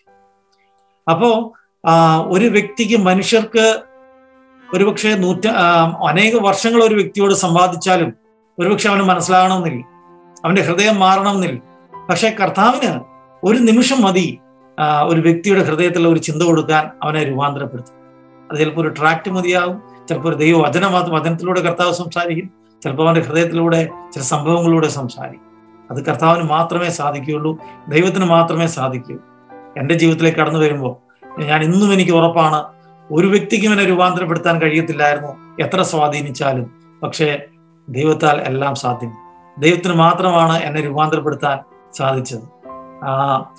Speaker 3: അപ്പോ ആ, ഒരു വ്യക്തിക്ക് മനുഷ്യർക്ക് ഒരുപക്ഷെ നൂറ്റ ആ, അനേക വർഷങ്ങൾ ഒരു വ്യക്തിയോട് സമ്പാദിച്ചാലും ഒരുപക്ഷെ അവന് മനസ്സിലാകണമെന്നില്ല അവന്റെ ഹൃദയം മാറണമെന്നില്ല പക്ഷെ കർത്താവിന് ഒരു നിമിഷം മതി ആ, ഒരു വ്യക്തിയുടെ ഹൃദയത്തിൽ ഒരു ചിന്ത കൊടുക്കാൻ അവനെ രൂപാന്തരപ്പെടുത്തും അത് ചിലപ്പോൾ ഒരു ട്രാക്ട് മതിയാവും ചിലപ്പോൾ ഒരു ദൈവ വചന വചനത്തിലൂടെ കർത്താവ് സംസാരിക്കും ചിലപ്പോൾ അവന്റെ ഹൃദയത്തിലൂടെ ചില സംഭവങ്ങളിലൂടെ സംസാരിക്കും അത് കർത്താവിന് മാത്രമേ സാധിക്കുകയുള്ളൂ ദൈവത്തിന് മാത്രമേ സാധിക്കൂ എൻ്റെ ജീവിതത്തിലേക്ക് കടന്നു വരുമ്പോൾ ഞാൻ ഇന്നും എനിക്ക് ഉറപ്പാണ് ഒരു വ്യക്തിക്കും എന്നെ രൂപാന്തരപ്പെടുത്താൻ കഴിയത്തില്ലായിരുന്നു എത്ര സ്വാധീനിച്ചാലും പക്ഷേ ദൈവത്താൽ എല്ലാം സാധ്യം ദൈവത്തിന് മാത്രമാണ് എന്നെ രൂപാന്തരപ്പെടുത്താൻ സാധിച്ചത് ആ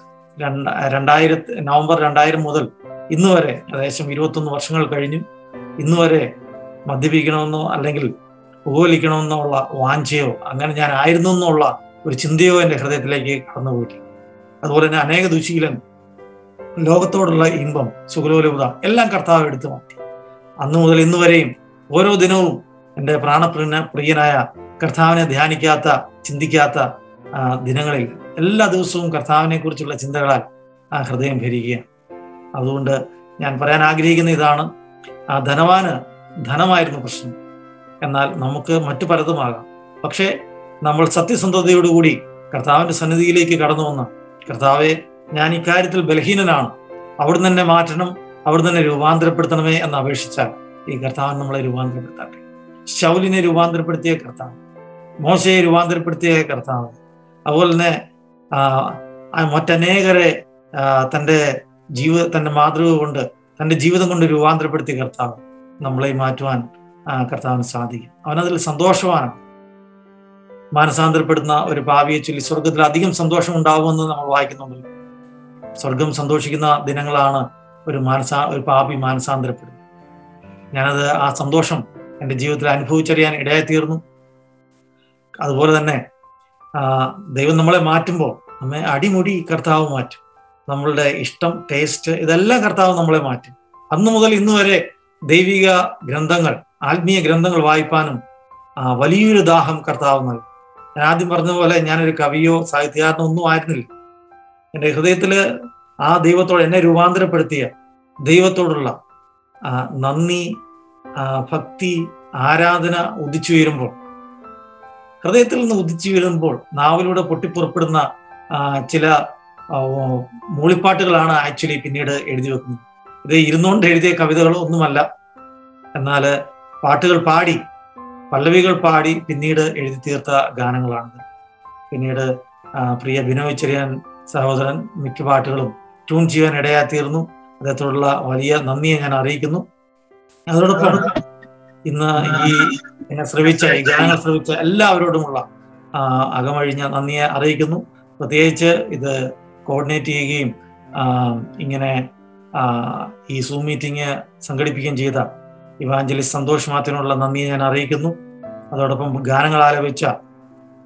Speaker 3: രണ്ട രണ്ടായിരത്തി നവംബർ രണ്ടായിരം മുതൽ ഇന്ന് വരെ ഏകദേശം ഇരുപത്തൊന്ന് വർഷങ്ങൾ കഴിഞ്ഞു ഇന്ന് വരെ മദ്യപിക്കണമെന്നോ അല്ലെങ്കിൽ പുകവലിക്കണമെന്നോ ഉള്ള വാഞ്ചയോ അങ്ങനെ ഞാൻ ആയിരുന്നു എന്നുള്ള ഒരു ചിന്തയോ എൻ്റെ ഹൃദയത്തിലേക്ക് കടന്നുപോയിട്ടില്ല അതുപോലെ തന്നെ അനേക ദുശീലൻ ലോകത്തോടുള്ള ഇമ്പം സുഖലോലുപത എല്ലാം കർത്താവ് എടുത്തു മാറ്റി അന്ന് മുതൽ ഇന്ന് വരെയും ഓരോ ദിനവും എൻ്റെ പ്രാണപ്രിയ പ്രിയനായ കർത്താവിനെ ധ്യാനിക്കാത്ത ചിന്തിക്കാത്ത ആ, ദിനങ്ങളിൽ എല്ലാ ദിവസവും കർത്താവിനെ കുറിച്ചുള്ള ചിന്തകളാൽ ആ ഹൃദയം ഭരിക്കുക അതുകൊണ്ട് ഞാൻ പറയാൻ ആഗ്രഹിക്കുന്ന ഇതാണ് ആ ധനവാന് ധനമായിരുന്നു പ്രശ്നം എന്നാൽ നമുക്ക് മറ്റു പലതുമാകാം പക്ഷേ നമ്മൾ സത്യസന്ധതയോടുകൂടി കർത്താവിന്റെ സന്നിധിയിലേക്ക് കടന്നു വന്ന് കർത്താവെ ഞാൻ ഇക്കാര്യത്തിൽ ബലഹീനനാണ് അവിടുന്ന് എന്നെ മാറ്റണം അവിടുന്ന് എന്നെ രൂപാന്തരപ്പെടുത്തണമേ എന്ന് അപേക്ഷിച്ചാൽ ഈ കർത്താവൻ നമ്മളെ രൂപാന്തരപ്പെടുത്താൻ കഴിയും ശൗലിനെ രൂപാന്തരപ്പെടുത്തിയ കർത്താവ് മോശയെ രൂപാന്തരപ്പെടുത്തിയ കർത്താവ് അതുപോലെ തന്നെ ആ, ആ മറ്റനേകരെ ആ, തൻ്റെ ജീവ തൻ്റെ മാതൃക കൊണ്ട് തൻ്റെ ജീവിതം കൊണ്ട് രൂപാന്തരപ്പെടുത്തിയ കർത്താവ് നമ്മളെ മാറ്റുവാൻ ആ, കർത്താവിന് സാധിക്കും അവനതിൽ സന്തോഷവാനാണ് മാനസാന്തരപ്പെടുന്ന ഒരു ഭാവിയെ ചൊല്ലി സ്വർഗത്തിൽ അധികം സന്തോഷം ഉണ്ടാകുമെന്ന് നമ്മൾ വായിക്കുന്നുണ്ടല്ലോ സ്വർഗം സന്തോഷിക്കുന്ന ദിനങ്ങളാണ് ഒരു മാനസാ ഒരു പാപി മാനസാന്തരപ്പെടുന്നത് ഞാനത് ആ സന്തോഷം എൻ്റെ ജീവിതത്തിൽ അനുഭവിച്ചറിയാൻ ഇടയായിത്തീർന്നു അതുപോലെ തന്നെ ആ, ദൈവം നമ്മളെ മാറ്റുമ്പോൾ നമ്മെ അടിമുടി കർത്താവ് മാറ്റും നമ്മളുടെ ഇഷ്ടം ടേസ്റ്റ് ഇതെല്ലാം കർത്താവ് നമ്മളെ മാറ്റും അന്നു മുതൽ ഇന്ന് വരെ ദൈവിക ഗ്രന്ഥങ്ങൾ ആത്മീയ ഗ്രന്ഥങ്ങൾ വായിപ്പാനും ആ, വലിയൊരു ദാഹം കർത്താവ് നൽകും ഞാൻ ആദ്യം പറഞ്ഞ പോലെ ഞാനൊരു കവിയോ സാഹിത്യകാരനോ ഒന്നും ആയിരുന്നില്ല എൻ്റെ ഹൃദയത്തില് ആ ദൈവത്തോട് എന്നെ രൂപാന്തരപ്പെടുത്തിയ ദൈവത്തോടുള്ള ആ, നന്ദി ആ, ഭക്തി ആരാധന ഉദിച്ചു വീരുമ്പോൾ ഹൃദയത്തിൽ നിന്ന് ഉദിച്ചു വീഴുമ്പോൾ നാവിലൂടെ പൊട്ടിപ്പുറപ്പെടുന്ന ആ, ചില ആ, മൂളിപ്പാട്ടുകളാണ് ആക്ച്വലി പിന്നീട് എഴുതി വെക്കുന്നത് ഇത് ഇരുന്നുകൊണ്ട് എഴുതിയ കവിതകളോ ഒന്നുമല്ല എന്നാൽ പാട്ടുകൾ പാടി പല്ലവികൾ പാടി പിന്നീട് എഴുതി തീർത്ത ഗാനങ്ങളാണ് പിന്നീട് ആ, പ്രിയ ബിനോയ് ചെറിയാൻ സഹോദരൻ മിക്ക പാട്ടുകളും ട്യൂൺ ചെയ്യാൻ ഇടയായി തീർന്നു അദ്ദേഹത്തോടുള്ള വലിയ നന്ദിയെ ഞാൻ അറിയിക്കുന്നു അതോടൊപ്പം ഇന്ന് ഈ എന്നെ ശ്രവിച്ച ഈ ഗാനങ്ങൾ ശ്രവിച്ച എല്ലാവരോടുമുള്ള ആ, അകമഴിഞ്ഞ നന്ദിയെ അറിയിക്കുന്നു പ്രത്യേകിച്ച് ഇത് കോർഡിനേറ്റ് ചെയ്യുകയും ആ, ഇങ്ങനെ ആ, ഈ സൂം മീറ്റിംഗ് സംഘടിപ്പിക്കുകയും ചെയ്ത ഇവാഞ്ചലിസ്റ്റ് സന്തോഷ് മാത്തിനുള്ള നന്ദിയെ ഞാൻ അറിയിക്കുന്നു അതോടൊപ്പം ഗാനങ്ങൾ ആലപിച്ച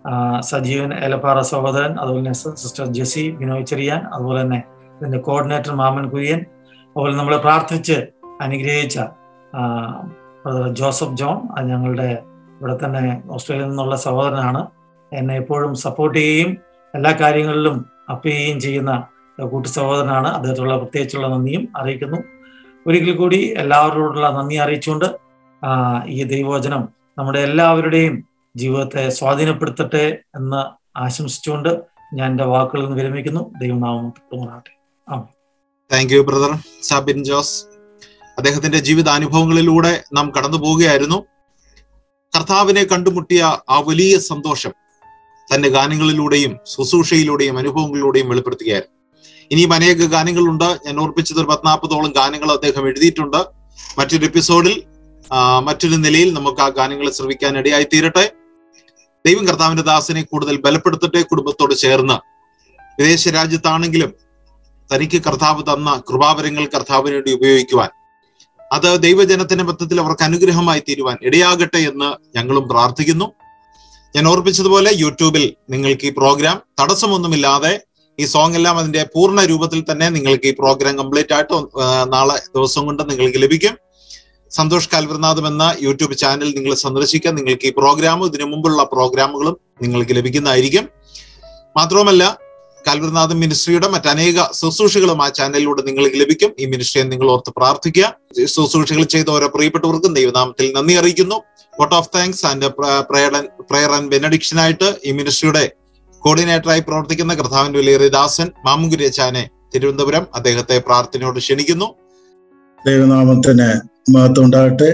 Speaker 3: ആ, സജീവൻ ഏലപ്പാറ സഹോദരൻ അതുപോലെ തന്നെ സി- സിസ്റ്റർ ജെസി ബിനോയ് ചെറിയാൻ അതുപോലെ തന്നെ ഇതിന്റെ കോർഡിനേറ്റർ മാമൻ കുര്യൻ അതുപോലെ നമ്മളെ പ്രാർത്ഥിച്ച് അനുഗ്രഹിച്ച ആ, ബ്രദർ ജോസഫ് ജോൺ അത് ഞങ്ങളുടെ ഇവിടെ തന്നെ ഓസ്ട്രേലിയയിൽ നിന്നുള്ള സഹോദരനാണ് എന്നെ എപ്പോഴും സപ്പോർട്ട് ചെയ്യുകയും എല്ലാ കാര്യങ്ങളിലും അപ്പ് ചെയ്യുകയും ചെയ്യുന്ന കൂട്ടു സഹോദരനാണ് അദ്ദേഹത്തിലുള്ള പ്രത്യേകിച്ചുള്ള നന്ദിയും അറിയിക്കുന്നു ഒരിക്കൽ കൂടി എല്ലാവരോടുള്ള നന്ദി അറിയിച്ചുകൊണ്ട് ആ, ഈ ദൈവവചനം നമ്മുടെ എല്ലാവരുടെയും ജീവിതത്തെ സ്വാധീനപ്പെടുത്തട്ടെ എന്ന് ആശംസിച്ചുകൊണ്ട് ഞാൻ എൻ്റെ വാക്കുകളിൽ നിന്ന് വിരമിക്കുന്നു ദൈവനാമം മാറട്ടെ
Speaker 1: thank you brother Sabin Jose അദ്ദേഹത്തിന്റെ ജീവിതാനുഭവങ്ങളിലൂടെ നാം കടന്നു പോവുകയായിരുന്നു കർത്താവിനെ കണ്ടുമുട്ടിയ ആ വലിയ സന്തോഷം തന്റെ ഗാനങ്ങളിലൂടെയും ശുശ്രൂഷയിലൂടെയും അനുഭവങ്ങളിലൂടെയും വെളിപ്പെടുത്തുകയായിരുന്നു ഇനിയും അനേക ഗാനങ്ങളുണ്ട് ഞാൻ ഓർപ്പിച്ചത് ഒരു പത്നാൽപ്പതോളം ഗാനങ്ങൾ അദ്ദേഹം എഴുതിയിട്ടുണ്ട് മറ്റൊരു എപ്പിസോഡിൽ ആ, മറ്റൊരു നിലയിൽ നമുക്ക് ആ ഗാനങ്ങൾ ശ്രവിക്കാൻ ഇടയായി തീരട്ടെ ദൈവം കർത്താവിന്റെ ദാസനെ കൂടുതൽ ബലപ്പെടുത്തട്ടെ കുടുംബത്തോട് ചേർന്ന് വിദേശ രാജ്യത്താണെങ്കിലും തനിക്ക് കർത്താവ് തന്ന കൃപാവരങ്ങൾ കർത്താവിന് വേണ്ടി ഉപയോഗിക്കുവാൻ അത് ദൈവജനത്തിന്റെ മൊത്തത്തിൽ അവർക്ക് അനുഗ്രഹമായി തീരുവാൻ ഇടയാകട്ടെ എന്ന് ഞങ്ങളും പ്രാർത്ഥിക്കുന്നു ഞാൻ ഓർപ്പിച്ചതുപോലെ യൂട്യൂബിൽ നിങ്ങൾക്ക് ഈ പ്രോഗ്രാം തടസ്സമൊന്നുമില്ലാതെ ഈ സോങ് എല്ലാം അതിന്റെ പൂർണ്ണ രൂപത്തിൽ തന്നെ നിങ്ങൾക്ക് ഈ പ്രോഗ്രാം കംപ്ലീറ്റ് ആയിട്ട് ആ, നാളെ ദിവസം കൊണ്ട് നിങ്ങൾക്ക് ലഭിക്കും സന്തോഷ് കാൽവർനാഥം എന്ന യൂട്യൂബ് ചാനൽ നിങ്ങൾ സന്ദർശിക്കാൻ നിങ്ങൾക്ക് ഈ പ്രോഗ്രാമും ഇതിനു മുമ്പുള്ള പ്രോഗ്രാമുകളും നിങ്ങൾക്ക് ലഭിക്കുന്നതായിരിക്കും മാത്രവുമല്ല കാൽവർനാഥം മിനിസ്ട്രിയുടെ മറ്റനേക ശുശ്രൂഷകളും ആ ചാനലിലൂടെ നിങ്ങൾക്ക് ലഭിക്കും ഈ മിനിസ്ട്രിയെ നിങ്ങൾ ഓർത്ത് പ്രാർത്ഥിക്കുക ശുശ്രൂഷകൾ ചെയ്ത ഓരോ പ്രിയപ്പെട്ടവർക്കും ദൈവനാമത്തിൽ നന്ദി അറിയിക്കുന്നു vote of thanks and prayer and benediction ആയിട്ട് ഈ മിനിസ്ട്രിയുടെ കോർഡിനേറ്ററായി പ്രവർത്തിക്കുന്ന കർത്താവിന്റെ വലിയ ദാസൻ മാമുകുരി അച്ചാനെ തിരുവനന്തപുരം അദ്ദേഹത്തെ പ്രാർത്ഥനയോട് ക്ഷണിക്കുന്നു
Speaker 7: ദൈവനാമത്തിന് മഹത്വം ഉണ്ടാകട്ടെ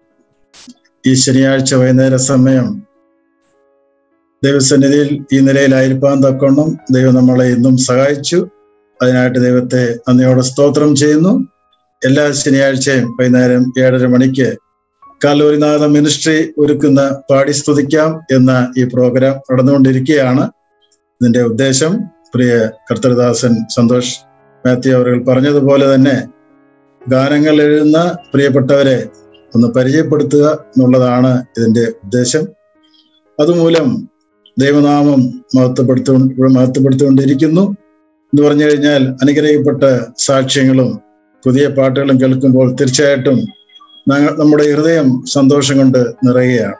Speaker 7: ഈ ശനിയാഴ്ച വൈകുന്നേര സമയം ദൈവസന്നിധിയിൽ ഈ നിലയിലായിരിക്കാൻ തക്കോണം ദൈവം നമ്മളെ ഇന്നും സഹായിച്ചു അതിനായിട്ട് ദൈവത്തെ നന്ദിയോടെ സ്തോത്രം ചെയ്യുന്നു എല്ലാ ശനിയാഴ്ചയും വൈകുന്നേരം ഏഴര മണിക്ക് കാലൂരിനാഥ മിനിസ്ട്രി ഒരുക്കുന്ന പാടി സ്തുതിക്കാം എന്ന ഈ പ്രോഗ്രാം നടന്നുകൊണ്ടിരിക്കുകയാണ് ഇതിന്റെ ഉദ്ദേശം പ്രിയ കർത്തൃദാസൻ സന്തോഷ് മാത്യു അവർ പറഞ്ഞതുപോലെ തന്നെ ഗാനങ്ങൾ എഴുതുന്ന പ്രിയപ്പെട്ടവരെ ഒന്ന് പരിചയപ്പെടുത്തുക എന്നുള്ളതാണ് ഇതിന്റെ ഉദ്ദേശം അതുമൂലം ദൈവനാമം മഹത്വപ്പെടുത്തു മഹത്വപ്പെടുത്തിക്കൊണ്ടിരിക്കുന്നു എന്ന് പറഞ്ഞു കഴിഞ്ഞാൽ അനുഗ്രഹിക്കപ്പെട്ട സാക്ഷ്യങ്ങളും പുതിയ പാട്ടുകളും കേൾക്കുമ്പോൾ തീർച്ചയായിട്ടും ഞങ്ങ നമ്മുടെ ഹൃദയം സന്തോഷം കൊണ്ട് നിറയുകയാണ്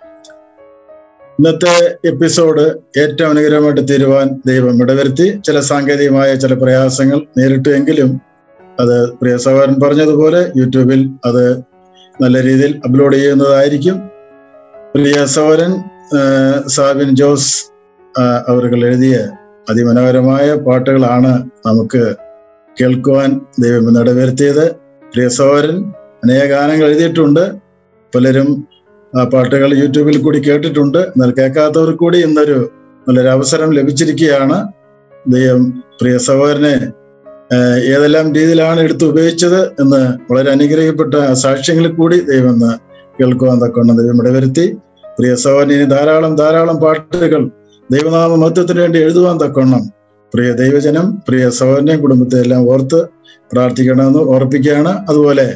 Speaker 7: ഇന്നത്തെ എപ്പിസോഡ് ഏറ്റവും അനുഗ്രഹമായിട്ട് തീരുവാൻ ദൈവം ഇടവരുത്തി ചില സാങ്കേതികമായ ചില പ്രയാസങ്ങൾ നേരിട്ടു എങ്കിലും അത് പ്രിയ സഹോദരൻ പറഞ്ഞതുപോലെ യൂട്യൂബിൽ അത് നല്ല രീതിയിൽ അപ്ലോഡ് ചെയ്യുന്നതായിരിക്കും പ്രിയ സഹോദരൻ ആ, സാബിൻ ജോസ് അവർ എഴുതിയ അതിമനോഹരമായ പാട്ടുകളാണ് നമുക്ക് കേൾക്കുവാൻ ദൈവം ഇന്ന് ഇടവരുത്തിയത് പ്രിയ സഹോദരൻ അനേക ഗാനങ്ങൾ എഴുതിയിട്ടുണ്ട് പലരും ആ പാട്ടുകൾ യൂട്യൂബിൽ കൂടി കേട്ടിട്ടുണ്ട് എന്നാൽ കേൾക്കാത്തവർ കൂടി ഇന്നൊരു നല്ലൊരു അവസരം ലഭിച്ചിരിക്കുകയാണ് ദൈവം പ്രിയ സഹോദരനെ ഏഹ് ഏതെല്ലാം രീതിയിലാണ് എടുത്ത് ഉപയോഗിച്ചത് എന്ന് വളരെ അനുഗ്രഹിക്കപ്പെട്ട സാക്ഷ്യങ്ങളിൽ കൂടി ദൈവം ഇന്ന് കേൾക്കുവാൻ തക്കൊണ്ട് ദൈവം ഇടവരുത്തി പ്രിയ സഹോദരൻ ഇനി ധാരാളം ധാരാളം പാട്ടുകൾ ദൈവനാമ മഹത്വത്തിന് വേണ്ടി എഴുതുവാൻ തക്കോണം പ്രിയ ദൈവജനം പ്രിയ സഹോദരനെയും കുടുംബത്തെ എല്ലാം ഓർത്ത് പ്രാർത്ഥിക്കണമെന്ന് ഓർപ്പിക്കുകയാണ് അതുപോലെ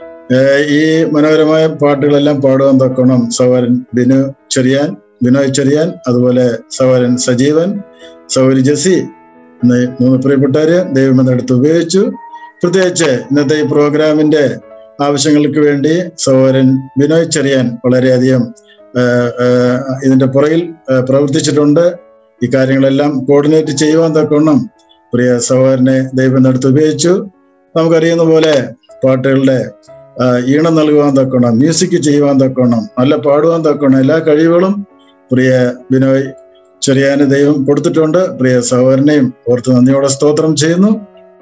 Speaker 7: ഏഹ് ഈ മനോഹരമായ പാട്ടുകളെല്ലാം പാടുവാൻ തക്കോണം സഹോദരൻ ബിനു ചെറിയാൻ ബിനോയ് ചെറിയാൻ അതുപോലെ സഹോദരൻ സജീവൻ സഹോദരി ജസി എന്ന ഈ മൂന്ന് പ്രിയപ്പെട്ടവര് ദൈവം എന്നെടുത്ത് ഉപയോഗിച്ചു പ്രത്യേകിച്ച് ഇന്നത്തെ ഈ പ്രോഗ്രാമിന്റെ ആവശ്യങ്ങൾക്ക് വേണ്ടി സഹോദരൻ ബിനോയ് ചെറിയാൻ വളരെയധികം ആഹ് ആഹ് ഇതിന്റെ പുറകിൽ ആഹ് പ്രവർത്തിച്ചിട്ടുണ്ട് ഈ കാര്യങ്ങളെല്ലാം കോർഡിനേറ്റ് ചെയ്യുവാൻ തക്കവണ്ണം പ്രിയ സഹോദരനെ ദൈവം എടുത്ത് ഉപയോഗിച്ചു നമുക്കറിയുന്ന പോലെ പാട്ടുകളുടെ ആഹ് ഈണം നൽകുവാൻ തക്കവണ്ണം മ്യൂസിക് ചെയ്യുവാൻ തക്കവണ്ണം നല്ല പാടുവാൻ തക്കവണ്ണം എല്ലാ കഴിവുകളും പ്രിയ ബിനോയ് ചെറിയാന് ദൈവം കൊടുത്തിട്ടുണ്ട് പ്രിയ സഹോദരനെയും ഓർത്ത് നന്ദിയോടെ സ്തോത്രം ചെയ്യുന്നു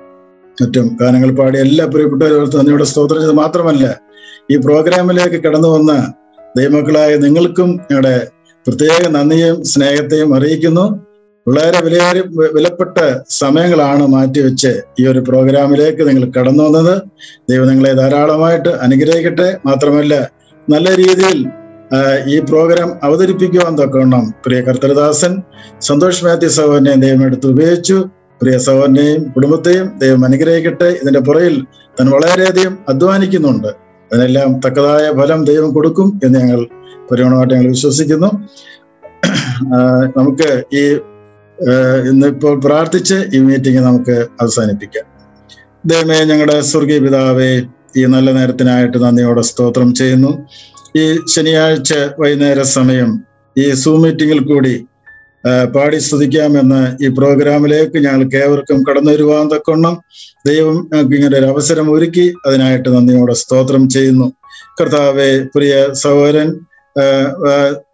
Speaker 7: മറ്റും ഗാനങ്ങൾ പാടി എല്ലാ പ്രിയപ്പെട്ടവരും ഓർത്ത് നന്ദിയോടെ സ്തോത്രം ചെയ്ത് മാത്രമല്ല ഈ പ്രോഗ്രാമിലേക്ക് കടന്നു വന്ന ദൈവമക്കളായ നിങ്ങൾക്കും ഞങ്ങളുടെ പ്രത്യേക നന്ദിയും സ്നേഹത്തെയും അറിയിക്കുന്നു വളരെ വിലയേറി വിലപ്പെട്ട സമയങ്ങളാണ് മാറ്റിവെച്ച് ഈ ഒരു പ്രോഗ്രാമിലേക്ക് നിങ്ങൾ കടന്നു വന്നത് ദൈവം നിങ്ങളെ ധാരാളമായിട്ട് അനുഗ്രഹിക്കട്ടെ മാത്രമല്ല നല്ല രീതിയിൽ ആ, ഈ പ്രോഗ്രാം അവതരിപ്പിക്കുവാൻ തക്കവണ്ണം പ്രിയ കർത്തൃദാസൻ സന്തോഷ് മാത്യു സഹോദരനെ ദൈവം എടുത്ത് ഉപയോഗിച്ചു പ്രിയ സഹോദരനെയും കുടുംബത്തെയും ദൈവം അനുഗ്രഹിക്കട്ടെ ഇതിന്റെ പുറകിൽ താൻ വളരെയധികം അധ്വാനിക്കുന്നുണ്ട് അതിനെല്ലാം തക്കതായ ഫലം ദൈവം കൊടുക്കും എന്ന് ഞങ്ങൾ പരിഗണമായിട്ട് ഞങ്ങൾ വിശ്വസിക്കുന്നു ആ, നമുക്ക് ഈ ആ, ഇന്നിപ്പോൾ പ്രാർത്ഥിച്ച് ഈ മീറ്റിംഗ് നമുക്ക് അവസാനിപ്പിക്കാം ദൈവമേ ഞങ്ങളുടെ സ്വർഗീയ പിതാവേ ഈ നല്ല നേരത്തിനായിട്ട് നന്ദിയോടെ സ്തോത്രം ചെയ്യുന്നു ഈ ശനിയാഴ്ച വൈകുന്നേര സമയം ഈ സൂം മീറ്റിംഗിൽ കൂടി ആ, പാടി സ്തുതിക്കാമെന്ന് ഈ പ്രോഗ്രാമിലേക്ക് ഞങ്ങൾക്ക് ഏവർക്കും കടന്നു വരുവാൻ തക്കൊണ്ണം ദൈവം ഞങ്ങൾക്ക് ഇങ്ങനെ ഒരു അവസരം ഒരുക്കി അതിനായിട്ട് നന്ദിയോടെ സ്തോത്രം ചെയ്യുന്നു കർത്താവെ പ്രിയ സഹോദരൻ ആ, ആ,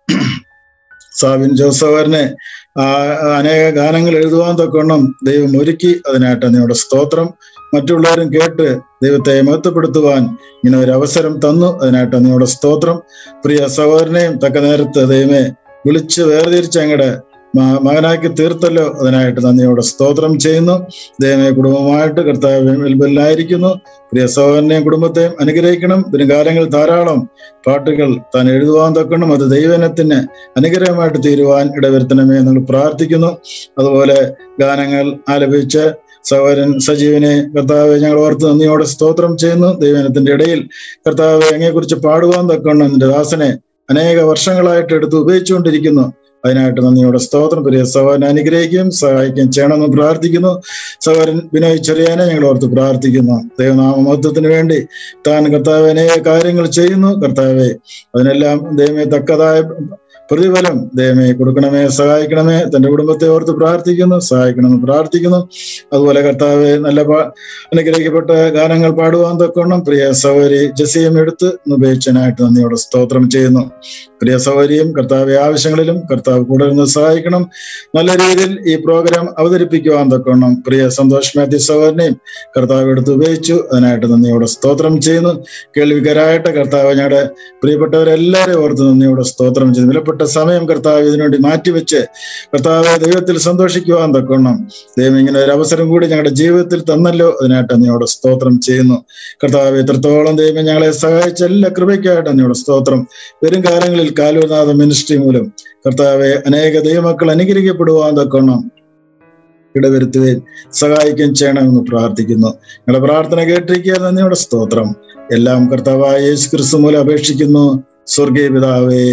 Speaker 7: സാബിൻ ജോസവറിനെ ആ അനേക ഗാനങ്ങൾ എഴുതുവാൻ തക്കൊണ്ണം ദൈവം ഒരുക്കി അതിനായിട്ട് അതിനോട് സ്തോത്രം മറ്റുള്ളവരും കേട്ട് ദൈവത്തെ മഹത്വപ്പെടുത്തുവാൻ ഇങ്ങനെ ഒരു അവസരം തന്നു അതിനായിട്ട് അതിനോട് സ്തോത്രം പ്രിയ സഹോദരനെയും തക്ക നേരത്ത് ദൈവമേ വിളിച്ച് വേർതിരിച്ച് അങ്ങടെ മ- മകനാക്കി തീർത്തല്ലോ അതിനായിട്ട് നന്ദിയോടെ സ്തോത്രം ചെയ്യുന്നു ദൈവമേ കുടുംബമായിട്ട് കർത്താവ് വെൽബെല്ലായിരിക്കുന്നു പ്രിയ സഹോദരനെയും കുടുംബത്തെയും അനുഗ്രഹിക്കണം വരും കാലങ്ങളിൽ ധാരാളം പാട്ടുകൾ താൻ എഴുതുവാൻ തക്കണം അത് ദൈവനത്തിന് അനുഗ്രഹമായിട്ട് തീരുവാൻ ഇടവരുത്തണമേ എന്ന് പ്രാർത്ഥിക്കുന്നു അതുപോലെ ഗാനങ്ങൾ ആലപിച്ച് സഹോദരൻ സജീവനെ കർത്താവ് ഞങ്ങൾ ഓർത്ത് നന്ദിയോടെ സ്തോത്രം ചെയ്യുന്നു ദൈവനത്തിന്റെ ഇടയിൽ കർത്താവ് അങ്ങയെക്കുറിച്ച് പാടുവാൻ തക്കണം നിന്റെ ദാസനെ അനേക വർഷങ്ങളായിട്ട് എടുത്ത് ഉപയോഗിച്ചുകൊണ്ടിരിക്കുന്നു അതിനായിട്ട് നന്ദിയോടെ സ്തോത്രം പ്രിയ സഹോദരനെ അനുഗ്രഹിക്കുകയും സഹായിക്കുകയും ചെയ്യണമെന്ന് പ്രാർത്ഥിക്കുന്നു സഹോദരൻ വിനോയ് ചെറിയാനെ ഞങ്ങൾ ഓർത്ത് പ്രാർത്ഥിക്കുന്നു ദൈവനാമത്വത്തിന് വേണ്ടി താൻ കർത്താവ് അനേക കാര്യങ്ങൾ ചെയ്യുന്നു കർത്താവെ അതിനെല്ലാം ദൈവമേ തക്കതായ പ്രതിഫലം ദൈവമേ കൊടുക്കണമേ സഹായിക്കണമേ തന്റെ കുടുംബത്തെ ഓർത്ത് പ്രാർത്ഥിക്കുന്നു സഹായിക്കണമെന്ന് പ്രാർത്ഥിക്കുന്നു അതുപോലെ കർത്താവെ നല്ല പാ- അനുഗ്രഹിക്കപ്പെട്ട ഗാനങ്ങൾ പാടുവാൻ തക്കോണം പ്രിയ സഹോദരി ജസിയും എടുത്ത് ഉപയോഗിച്ചതിനായിട്ട് നന്ദിയോടെ സ്തോത്രം ചെയ്യുന്നു പ്രിയ സഹോദരിയും കർത്താവെ ആവശ്യങ്ങളിലും കർത്താവ് കൂടെ നിന്ന് സഹായിക്കണം നല്ല രീതിയിൽ ഈ പ്രോഗ്രാം അവതരിപ്പിക്കുവാൻ തക്കോണം പ്രിയ സന്തോഷ് മാത്യു സഹോദരനെയും കർത്താവ് എടുത്ത് ഉപയോഗിച്ചു അതിനായിട്ട് നന്ദിയോടെ സ്തോത്രം ചെയ്യുന്നു കേൾവികരായിട്ട് കർത്താവ് ഞങ്ങളുടെ പ്രിയപ്പെട്ടവരെല്ലാവരെയും ഓർത്ത് നന്ദിയോടെ സ്തോത്രം ചെയ്തു വിലപ്പെട്ട സമയം കർത്താവ് ഇതിനുവേണ്ടി മാറ്റിവെച്ച് കർത്താവ് ദൈവത്തിൽ സന്തോഷിക്കുവാൻ തക്കോണം ദൈവം ഇങ്ങനെ ഒരു അവസരം കൂടി ഞങ്ങളുടെ ജീവിതത്തിൽ തന്നല്ലോ അതിനായിട്ട് നന്ദിയോടെ സ്തോത്രം ചെയ്യുന്നു കർത്താവ് എത്രത്തോളം ദൈവം ഞങ്ങളെ സഹായിച്ച എല്ലാ കൃപയ്ക്കായിട്ട് നന്ദിയോടെ സ്തോത്രം വരും കാലങ്ങളിൽ കാലുനാഥ മിനിസ്ട്രി മൂലം കർത്താവെ അനേക ദൈവമക്കൾ അനുഗ്രഹിക്കപ്പെടുവാൻ തക്കോണം ഇടവരുത്തുകയും സഹായിക്കുകയും ചെയ്യണമെന്ന് പ്രാർത്ഥിക്കുന്നു ഞങ്ങളുടെ പ്രാർത്ഥന കേട്ടിരിക്കുക നന്ദിയോടെ സ്തോത്രം എല്ലാം കർത്താവായ യേശു ക്രിസ്തു മൂലം അപേക്ഷിക്കുന്നു സ്വർഗീയ പിതാവേ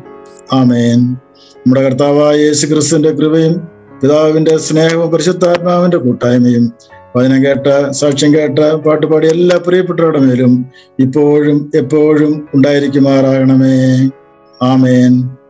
Speaker 7: ആമേൻ നമ്മുടെ കർത്താവായ യേശു ക്രിസ്തുവിന്റെ കൃപയും പിതാവിന്റെ സ്നേഹവും പരിശുദ്ധാത്മാവിന്റെ കൂട്ടായ്മയും വചനം കേട്ട സാക്ഷ്യം കേട്ട പാട്ടുപാടി എല്ലാ പ്രിയപ്പെട്ടവരുടെ മേലും ഇപ്പോഴും എപ്പോഴും ഉണ്ടായിരിക്കുമാറാകണമേ ആമേൻ